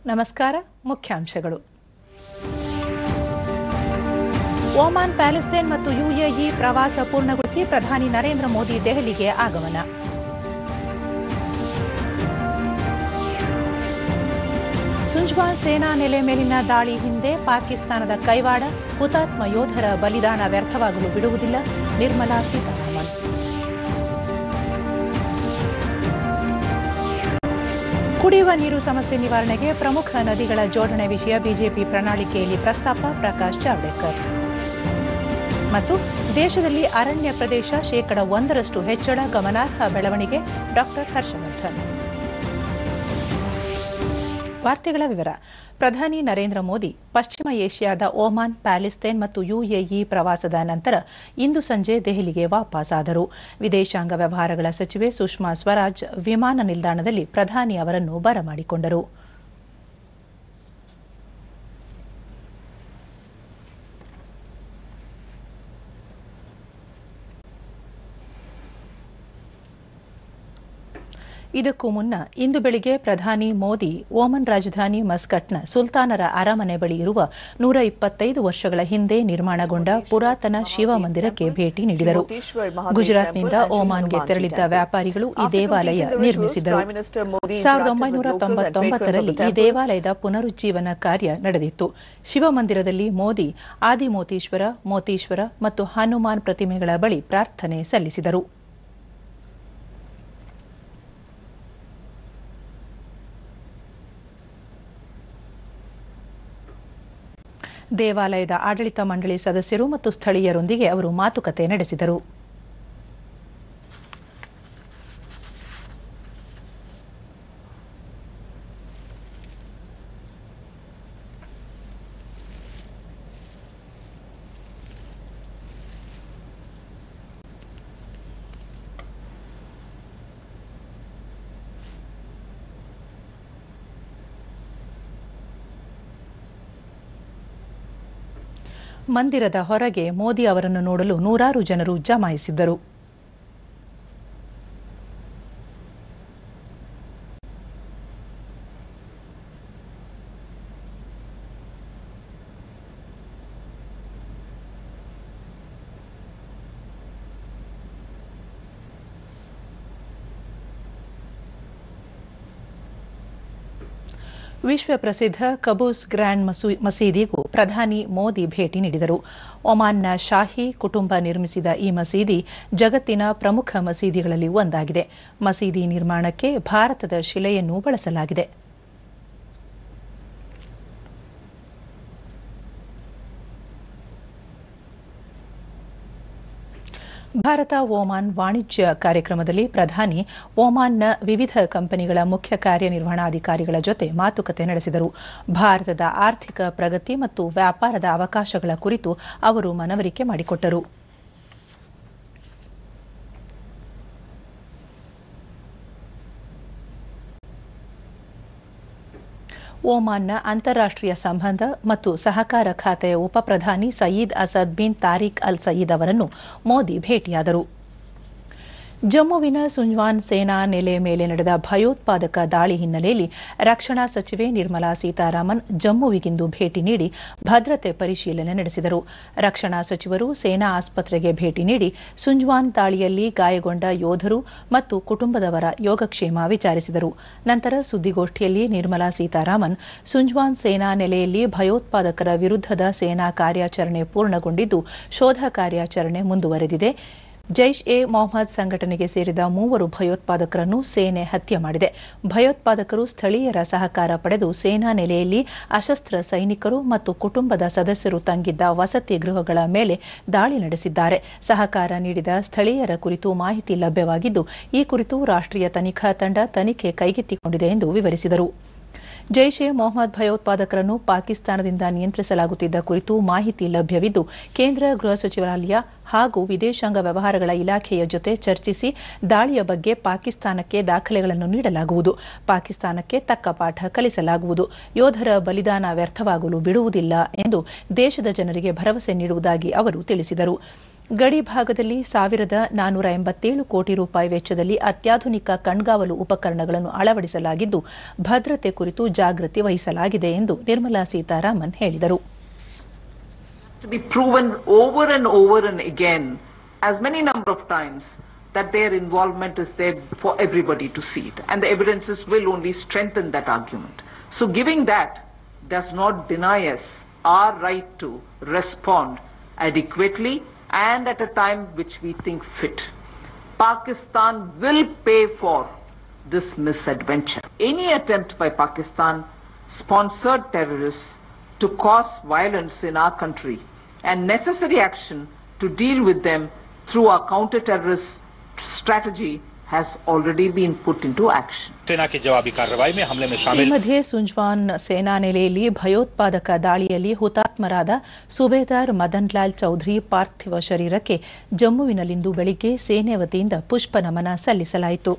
ನಮಸ್ಕಾರ ಮುಖ್ಯಾಂಶಗಳು ಓಮಾನ್ ಪ್ಯಾಲೆಸ್ತೈನ್ ಮತ್ತು ಯುಎಇ ಪ್ರವಾಸ ಪೂರ್ಣಗೊಳಿಸಿ ಪ್ರಧಾನಿ ನರೇಂದ್ರ ಮೋದಿ ದೆಹಲಿಗೆ ಆಗಮನ ಸುಂಜ್ವಾನ್ ಸೇನಾ ನೆಲೆ ಮೇಲಿನ ದಾಳಿ ಹಿಂದೆ ಪಾಕಿಸ್ತಾನದ ಕೈವಾಡ ಹುತಾತ್ಮ ಯೋಧರ ಬಲಿದಾನ ವ್ಯರ್ಥವಾಗಲು ಬಿಡುವುದಿಲ್ಲ ನಿರ್ಮಲಾ ಸೀತಾರಾಮನ್ ಕುಡಿಯುವ ನೀರು ಸಮಸ್ಯೆ ನಿವಾರಣೆಗೆ ಪ್ರಮುಖ ನದಿಗಳ ಜೋಡಣೆ ವಿಷಯ ಬಿಜೆಪಿ ಪ್ರಣಾಳಿಕೆಯಲ್ಲಿ ಪ್ರಸ್ತಾಪ ಪ್ರಕಾಶ್ ಜಾವಡೇಕರ್ ಮತ್ತು ದೇಶದಲ್ಲಿ ಅರಣ್ಯ ಪ್ರದೇಶ ಶೇಕಡ ಒಂದರಷ್ಟು ಹೆಚ್ಚಳ ಗಮನಾರ್ಹ ಬೆಳವಣಿಗೆ ಡಾಕ್ಟರ್ ಹರ್ಷವರ್ಧನ್ ವಾರ್ತೆಗಳ ವಿವರ ಪ್ರಧಾನಿ ನರೇಂದ್ರ ಮೋದಿ ಪಶ್ಚಿಮ ಏಷ್ಯಾದ ಓಮಾನ್ ಪ್ಯಾಲೆಸ್ತೈನ್ ಮತ್ತು ಯುಎಇ ಪ್ರವಾಸದ ನಂತರ ಇಂದು ಸಂಜೆ ದೆಹಲಿಗೆ ವಾಪಸ್ಸಾದರು ವಿದೇಶಾಂಗ ವ್ಯವಹಾರಗಳ ಸಚಿವೆ ಸುಷ್ಮಾ ಸ್ವರಾಜ್ ವಿಮಾನ ನಿಲ್ದಾಣದಲ್ಲಿ ಪ್ರಧಾನಿ ಅವರನ್ನು ಬರಮಾಡಿಕೊಂಡರು ಇದಕ್ಕೂ ಮುನ್ನ ಇಂದು ಬೆಳಿಗ್ಗೆ ಪ್ರಧಾನಿ ಮೋದಿ ಓಮನ್ ರಾಜಧಾನಿ ಮಸ್ಕಟ್ನ ಸುಲ್ತಾನರ ಅರಮನೆ ಬಳಿ ಇರುವ ನೂರ ಇಪ್ಪತ್ತೈದು ವರ್ಷಗಳ ಹಿಂದೆ ನಿರ್ಮಾಣಗೊಂಡ ಪುರಾತನ ಶಿವ ಮಂದಿರಕ್ಕೆ ಭೇಟಿ ನೀಡಿದರು ಗುಜರಾತ್ನಿಂದ ಓಮಾನ್ಗೆ ತೆರಳಿದ್ದ ವ್ಯಾಪಾರಿಗಳು ಈ ದೇವಾಲಯ ನಿರ್ಮಿಸಿದರು ಸಾವಿರದ ಒಂಬೈನೂರ ತೊಂಬತ್ತೊಂಬತ್ತರಲ್ಲಿ ಈ ದೇವಾಲಯದ ಪುನರುಜ್ಜೀವನ ಕಾರ್ಯ ನಡೆದಿತ್ತು ಶಿವಮಂದಿರದಲ್ಲಿ ಮೋದಿ ಆದಿಮೋತೀಶ್ವರ ಮೋತೀಶ್ವರ ಮತ್ತು ಹನುಮಾನ್ ಪ್ರತಿಮೆಗಳ ಬಳಿ ಪ್ರಾರ್ಥನೆ ಸಲ್ಲಿಸಿದರು ದೇವಾಲಯದ ಆಡಳಿತ ಮಂಡಳಿ ಸದಸ್ಯರು ಮತ್ತು ಸ್ಥಳೀಯರೊಂದಿಗೆ ಅವರು ಮಾತುಕತೆ ನಡೆಸಿದರು ಮಂದಿರದ ಹೊರಗೆ ಮೋದಿ ಅವರನ್ನು ನೋಡಲು ನೂರಾರು ಜನರು ಜಮಾಯಿಸಿದ್ದರು ವಿಶ್ವ ಪ್ರಸಿದ್ಧ ಕಬೂಸ್ ಗ್ರ್ಯಾಂಡ್ ಮಸೀದಿಗೂ ಪ್ರಧಾನಿ ಮೋದಿ ಭೇಟಿ ನೀಡಿದರು ಒಮಾನ್ನ ಶಾಹಿ ಕುಟುಂಬ ನಿರ್ಮಿಸಿದ ಈ ಮಸೀದಿ ಜಗತ್ತಿನ ಪ್ರಮುಖ ಮಸೀದಿಗಳಲ್ಲಿ ಒಂದಾಗಿದೆ ಮಸೀದಿ ನಿರ್ಮಾಣಕ್ಕೆ ಭಾರತದ ಶಿಲೆಯನ್ನು ಬಳಸಲಾಗಿದೆ ಭಾರತ ಓಮಾನ್ ವಾಣಿಜ್ಯ ಕಾರ್ಯಕ್ರಮದಲ್ಲಿ ಪ್ರಧಾನಿ ಓಮಾನ್ನ ವಿವಿಧ ಕಂಪನಿಗಳ ಮುಖ್ಯ ಕಾರ್ಯನಿರ್ವಹಣಾಧಿಕಾರಿಗಳ ಜೊತೆ ಮಾತುಕತೆ ನಡೆಸಿದರು ಭಾರತದ ಆರ್ಥಿಕ ಪ್ರಗತಿ ಮತ್ತು ವ್ಯಾಪಾರದ ಅವಕಾಶಗಳ ಕುರಿತು ಅವರು ಮನವರಿಕೆ ಮಾಡಿಕೊಟ್ಟರು ಓಮಾನ್ನ ಅಂತಾರಾಷ್ಟೀಯ ಸಂಬಂಧ ಮತ್ತು ಸಹಕಾರ ಖಾತೆಯ ಉಪಪ್ರಧಾನಿ ಸಯೀದ್ ಅಸದ್ ಬಿನ್ ತಾರಿಕ್ ಅಲ್ ಸಯೀದ್ ಅವರನ್ನು ಮೋದಿ ಭೇಟಿಯಾದರು ಜಮ್ಮುವಿನ ಸುಂಜ್ವಾನ್ ಸೇನಾ ನೆಲೆ ಮೇಲೆ ನಡೆದ ಭಯೋತ್ಪಾದಕ ದಾಳಿ ಹಿನ್ನೆಲೆಯಲ್ಲಿ ರಕ್ಷಣಾ ಸಚಿವೆ ನಿರ್ಮಲಾ ಸೀತಾರಾಮನ್ ಜಮ್ಮುವಿಗಿಂದು ಭೇಟಿ ನೀಡಿ ಭದ್ರತೆ ಪರಿಶೀಲನೆ ನಡೆಸಿದರು ರಕ್ಷಣಾ ಸಚಿವರು ಸೇನಾ ಆಸ್ಪತ್ರೆಗೆ ಭೇಟಿ ನೀಡಿ ಸುಂಜ್ವಾನ್ ದಾಳಿಯಲ್ಲಿ ಗಾಯಗೊಂಡ ಯೋಧರು ಮತ್ತು ಕುಟುಂಬದವರ ಯೋಗಕ್ಷೇಮ ವಿಚಾರಿಸಿದರು ನಂತರ ಸುದ್ದಿಗೋಷ್ಠಿಯಲ್ಲಿ ನಿರ್ಮಲಾ ಸೀತಾರಾಮನ್ ಸುಂಜ್ವಾನ್ ಸೇನಾ ನೆಲೆಯಲ್ಲಿ ಭಯೋತ್ಪಾದಕರ ವಿರುದ್ಧದ ಸೇನಾ ಕಾರ್ಯಾಚರಣೆ ಪೂರ್ಣಗೊಂಡಿದ್ದು ಶೋಧ ಕಾರ್ಯಾಚರಣೆ ಮುಂದುವರೆದಿದೆ ಜೈಷ್ ಎ ಮೊಹಮ್ಮದ್ ಸಂಘಟನೆಗೆ ಸೇರಿದ ಮೂವರು ಭಯೋತ್ಪಾದಕರನ್ನು ಸೇನೆ ಹತ್ಯೆ ಮಾಡಿದೆ ಭಯೋತ್ಪಾದಕರು ಸ್ಥಳೀಯರ ಸಹಕಾರ ಪಡೆದು ಸೇನಾ ನೆಲೆಯಲ್ಲಿ ಅಶಸ್ತ್ರ ಸೈನಿಕರು ಮತ್ತು ಕುಟುಂಬದ ಸದಸ್ಯರು ತಂಗಿದ್ದ ವಸತಿ ಗೃಹಗಳ ಮೇಲೆ ದಾಳಿ ನಡೆಸಿದ್ದಾರೆ ಸಹಕಾರ ನೀಡಿದ ಸ್ಥಳೀಯರ ಕುರಿತು ಮಾಹಿತಿ ಲಭ್ಯವಾಗಿದ್ದು ಈ ಕುರಿತು ರಾಷ್ಟ್ರೀಯ ತನಿಖಾ ತಂಡ ತನಿಖೆ ಕೈಗೆತ್ತಿಕೊಂಡಿದೆ ಎಂದು ವಿವರಿಸಿದರು ಜೈಷ್ ಎ ಮೊಹಮ್ಮದ್ ಭಯೋತ್ಪಾದಕರನ್ನು ಪಾಕಿಸ್ತಾನದಿಂದ ನಿಯಂತ್ರಿಸಲಾಗುತ್ತಿದ್ದ ಕುರಿತು ಮಾಹಿತಿ ಲಭ್ಯವಿದ್ದು ಕೇಂದ್ರ ಗೃಹ ಸಚಿವಾಲಯ ಹಾಗೂ ವಿದೇಶಾಂಗ ವ್ಯವಹಾರಗಳ ಇಲಾಖೆಯ ಜೊತೆ ಚರ್ಚಿಸಿ ದಾಳಿಯ ಬಗ್ಗೆ ಪಾಕಿಸ್ತಾನಕ್ಕೆ ದಾಖಲೆಗಳನ್ನು ನೀಡಲಾಗುವುದು ಪಾಕಿಸ್ತಾನಕ್ಕೆ ತಕ್ಕ ಪಾಠ ಕಲಿಸಲಾಗುವುದು ಯೋಧರ ಬಲಿದಾನ ವ್ಯರ್ಥವಾಗಲು ಬಿಡುವುದಿಲ್ಲ ಎಂದು ದೇಶದ ಜನರಿಗೆ ಭರವಸೆ ನೀಡುವುದಾಗಿ ಅವರು ತಿಳಿಸಿದರು ಗಡಿ ಭಾಗದಲ್ಲಿ ಸಾವಿರದ ನಾನೂರ ಎಂಬತ್ತೇಳು ಕೋಟಿ ರೂಪಾಯಿ ವೆಚ್ಚದಲ್ಲಿ ಅತ್ಯಾಧುನಿಕ ಕಣ್ಗಾವಲು ಉಪಕರಣಗಳನ್ನು ಅಳವಡಿಸಲಾಗಿದ್ದು ಭದ್ರತೆ ಕುರಿತು ಜಾಗೃತಿ ವಹಿಸಲಾಗಿದೆ ಎಂದು ನಿರ್ಮಲಾ ಸೀತಾರಾಮನ್ ಹೇಳಿದರು to be proven over and over and again as many number of times that their involvement is there for everybody to see it and the evidences will only strengthen that argument so giving that does not deny us our right to respond adequately and at a time which we think fit pakistan will pay for this misadventure any attempt by pakistan sponsored terrorists to cause violence in our country and necessary action to deal with them through our counter-terrorist strategy has already been put into action. सेना की जवाबी कार्रवाई में हमले में ಈ शामिल ಮಧ್ಯೆ ಸುಂಜ್ವಾನ್ ಸೇನಾ ನೆಲೆಯಲ್ಲಿ ಭಯೋತ್ಪಾದಕ ದಾಳಿಯಲ್ಲಿ ಹುತಾತ್ಮರಾದ ಸುಬೇದಾರ್ ಮದನ್ ಲಾಲ್ ಚೌಧರಿ ಪಾರ್ಥಿವ ಶರೀರಕ್ಕೆ ಜಮ್ಮುವಿನಲ್ಲಿಂದು ಬೆಳಿಗ್ಗೆ ಸೇನೆ ವತಿಯಿಂದ ಪುಷ್ಪ ನಮನ ಸಲ್ಲಿಸಲಾಯಿತು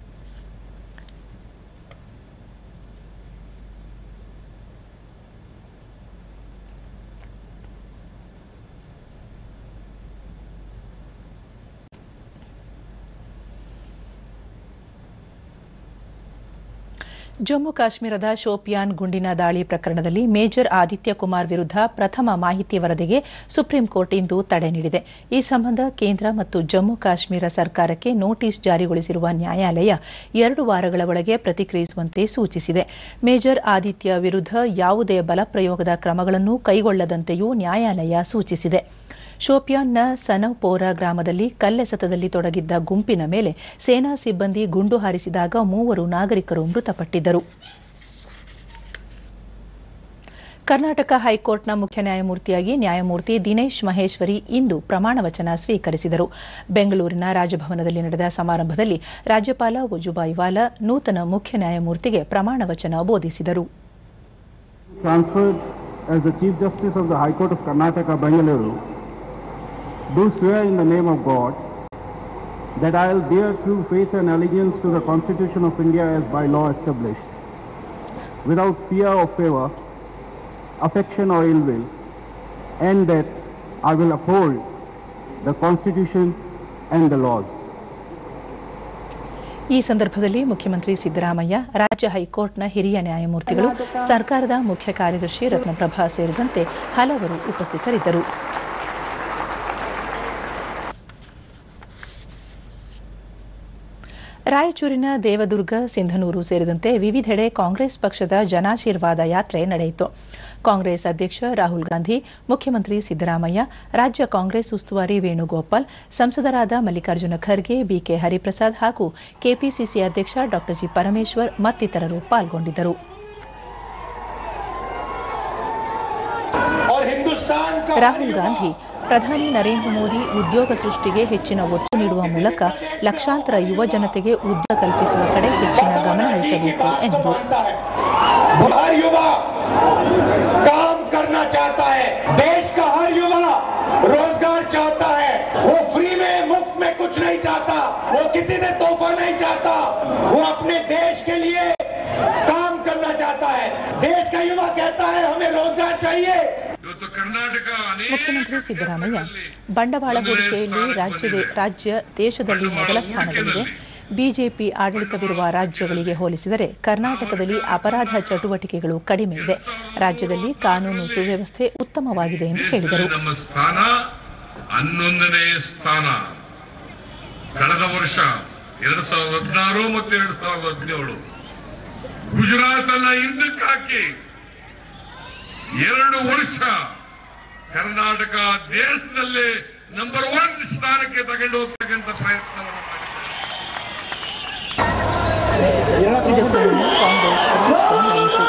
ಜಮ್ಮು ಕಾಶ್ಮೀರದ ಶೋಪಿಯಾನ್ ಗುಂಡಿನ ದಾಳಿ ಪ್ರಕರಣದಲ್ಲಿ ಮೇಜರ್ ಆದಿತ್ಯ ಕುಮಾರ್ ವಿರುದ್ಧ ಪ್ರಥಮ ಮಾಹಿತಿ ವರದಿಗೆ ಸುಪ್ರೀಂ ಕೋರ್ಟ್ ಇಂದು ತಡೆ ನೀಡಿದೆ ಈ ಸಂಬಂಧ ಕೇಂದ್ರ ಮತ್ತು ಜಮ್ಮು ಕಾಶ್ಮೀರ ಸರ್ಕಾರಕ್ಕೆ ನೋಟಿಸ್ ಜಾರಿಗೊಳಿಸಿರುವ ನ್ಯಾಯಾಲಯ ಎರಡು ವಾರಗಳ ಒಳಗೆ ಪ್ರತಿಕ್ರಿಯಿಸುವಂತೆ ಸೂಚಿಸಿದೆ ಮೇಜರ್ ಆದಿತ್ಯ ವಿರುದ್ಧ ಯಾವುದೇ ಬಲಪ್ರಯೋಗದ ಕ್ರಮಗಳನ್ನು ಕೈಗೊಳ್ಳದಂತೆಯೂ ನ್ಯಾಯಾಲಯ ಸೂಚಿಸಿದೆ ಶೋಪಿಯಾನ್ನ ಸನೌಪೋರಾ ಗ್ರಾಮದಲ್ಲಿ ಕಲ್ಲೆಸತದಲ್ಲಿ ತೊಡಗಿದ್ದ ಗುಂಪಿನ ಮೇಲೆ ಸೇನಾ ಸಿಬ್ಬಂದಿ ಗುಂಡು ಹಾರಿಸಿದಾಗ ಮೂವರು ನಾಗರಿಕರು ಮೃತಪಟ್ಟಿದ್ದರು ಕರ್ನಾಟಕ ಹೈಕೋರ್ಟ್ನ ಮುಖ್ಯ ನ್ಯಾಯಮೂರ್ತಿಯಾಗಿ ನ್ಯಾಯಮೂರ್ತಿ ದಿನೇಶ್ ಮಹೇಶ್ವರಿ ಇಂದು ಪ್ರಮಾಣ ವಚನ ಸ್ವೀಕರಿಸಿದರು ಬೆಂಗಳೂರಿನ ರಾಜಭವನದಲ್ಲಿ ನಡೆದ ಸಮಾರಂಭದಲ್ಲಿ ರಾಜ್ಯಪಾಲ ವಜುಭಾಯಿ ವಾಲಾ ನೂತನ ಮುಖ್ಯ ನ್ಯಾಯಮೂರ್ತಿಗೆ ಪ್ರಮಾಣ ವಚನ ಬೋಧಿಸಿದರು transferred as the Chief Justice of the High Court of Karnataka, Bangalore, do swear in the name of God that I will bear true faith and allegiance to the Constitution of India as by law established, without fear or favor, affection or ill will, and that I will uphold the Constitution and the laws. ಈ ಸಂದರ್ಭದಲ್ಲಿ ಮುಖ್ಯಮಂತ್ರಿ ಸಿದ್ದರಾಮಯ್ಯ ರಾಜ್ಯ ಹೈಕೋರ್ಟ್ನ ಹಿರಿಯ ನ್ಯಾಯಮೂರ್ತಿಗಳು ಸರ್ಕಾರದ ಮುಖ್ಯ ಕಾರ್ಯದರ್ಶಿ ರತ್ನಪ್ರಭಾ ಸೇರಿದಂತೆ ಹಲವರು ಉಪಸ್ಥಿತರಿದ್ದರು ರಾಯಚೂರಿನ ದೇವದುರ್ಗ ಸಿಂಧನೂರು ಸೇರಿದಂತೆ ವಿವಿಧೆಡೆ ಕಾಂಗ್ರೆಸ್ ಪಕ್ಷದ ಜನಾಶೀರ್ವಾದ ಯಾತ್ರೆ ನಡೆಯಿತು ಕಾಂಗ್ರೆಸ್ ಅಧ್ಯಕ್ಷ ರಾಹುಲ್ ಗಾಂಧಿ ಮುಖ್ಯಮಂತ್ರಿ ಸಿದ್ದರಾಮಯ್ಯ ರಾಜ್ಯ ಕಾಂಗ್ರೆಸ್ ಉಸ್ತುವಾರಿ ವೇಣುಗೋಪಾಲ್ ಸಂಸದರಾದ ಮಲ್ಲಿಕಾರ್ಜುನ ಖರ್ಗೆ ಬಿಕೆ ಹರಿಪ್ರಸಾದ್ ಹಾಗೂ ಕೆಪಿಸಿಸಿ ಅಧ್ಯಕ್ಷ ಡಾ ಜಿ ಪರಮೇಶ್ವರ್ ಮತ್ತಿತರರು ಪಾಲ್ಗೊಂಡಿದ್ದರು और हिंदुस्तान का ರಾಹುಲ್ ಗಾಂಧಿ ಪ್ರಧಾನಿ ನರೇಂದ್ರ ಮೋದಿ ಉದ್ಯೋಗ ಸೃಷ್ಟಿಗೆ ಹೆಚ್ಚಿನ ಒತ್ತು ನೀಡುವ ಮೂಲಕ ಲಕ್ಷಾಂತರ ಯುವ ಜನತೆಗೆ ಉದ್ಯೋಗ ಕಲ್ಪಿಸುವ ಕಡೆ ಹೆಚ್ಚಿನ ಗಮನ ಹರಿಸಬೇಕು ಎಂದರು मानता है हर युवा काम करना चाहता है देश का हर युवा रोजगार चाहता है वो फ्री में मुफ्त में कुछ नहीं चाहता वो किसी से तोहफा नहीं चाहता वो अपने देश के लिए काम करना चाहता है देश का युवा कहता है हमें रोजगार चाहिए ಇವತ್ತು ಕರ್ನಾಟಕ ಅನೇಕ ಮುಖ್ಯಮಂತ್ರಿ ಸಿದ್ದರಾಮಯ್ಯ ಬಂಡವಾಳ ಹೂಡಿಕೆಯಲ್ಲಿ ರಾಜ್ಯದ ರಾಜ್ಯ ದೇಶದಲ್ಲಿ ಮೊದಲ ಸ್ಥಾನದಲ್ಲಿದೆ ಬಿಜೆಪಿ ಆಡಳಿತವಿರುವ ರಾಜ್ಯಗಳಿಗೆ ಹೋಲಿಸಿದರೆ ಕರ್ನಾಟಕದಲ್ಲಿ ಅಪರಾಧ ಚಟುವಟಿಕೆಗಳು ಕಡಿಮೆ ಇದೆ ರಾಜ್ಯದಲ್ಲಿ ಕಾನೂನು ಸುವ್ಯವಸ್ಥೆ ಉತ್ತಮವಾಗಿದೆ ಎಂದು ಹೇಳಿದರು ನಮ್ಮ ಸ್ಥಾನ ಹನ್ನೊಂದನೇ ಸ್ಥಾನ ಕಳೆದ ವರ್ಷ ಎರಡ್ ಸಾವಿರದ ಹದಿನಾರು ಮತ್ತು ಎರಡ್ ಸಾವಿರದ ಹದಿನೇಳು ಗುಜರಾತ್ ಅನ್ನ ಹಿಂದಕ್ಕೆ ಹಾಕಿ ಎರಡು ವರ್ಷ ಕರ್ನಾಟಕ ದೇಶದಲ್ಲೇ ನಂಬರ್ ಒನ್ ಸ್ಥಾನಕ್ಕೆ ತಗೊಂಡು ಹೋಗ್ತಕ್ಕಂಥ ಪ್ರಯತ್ನವನ್ನು ಮಾಡಿದ್ದಾರೆ ಇದಕ್ಕೂ ಮುನ್ನ ಕಾಂಗ್ರೆಸ್ ರೋಡ್ ಶೋ ನಡೆಯಿತು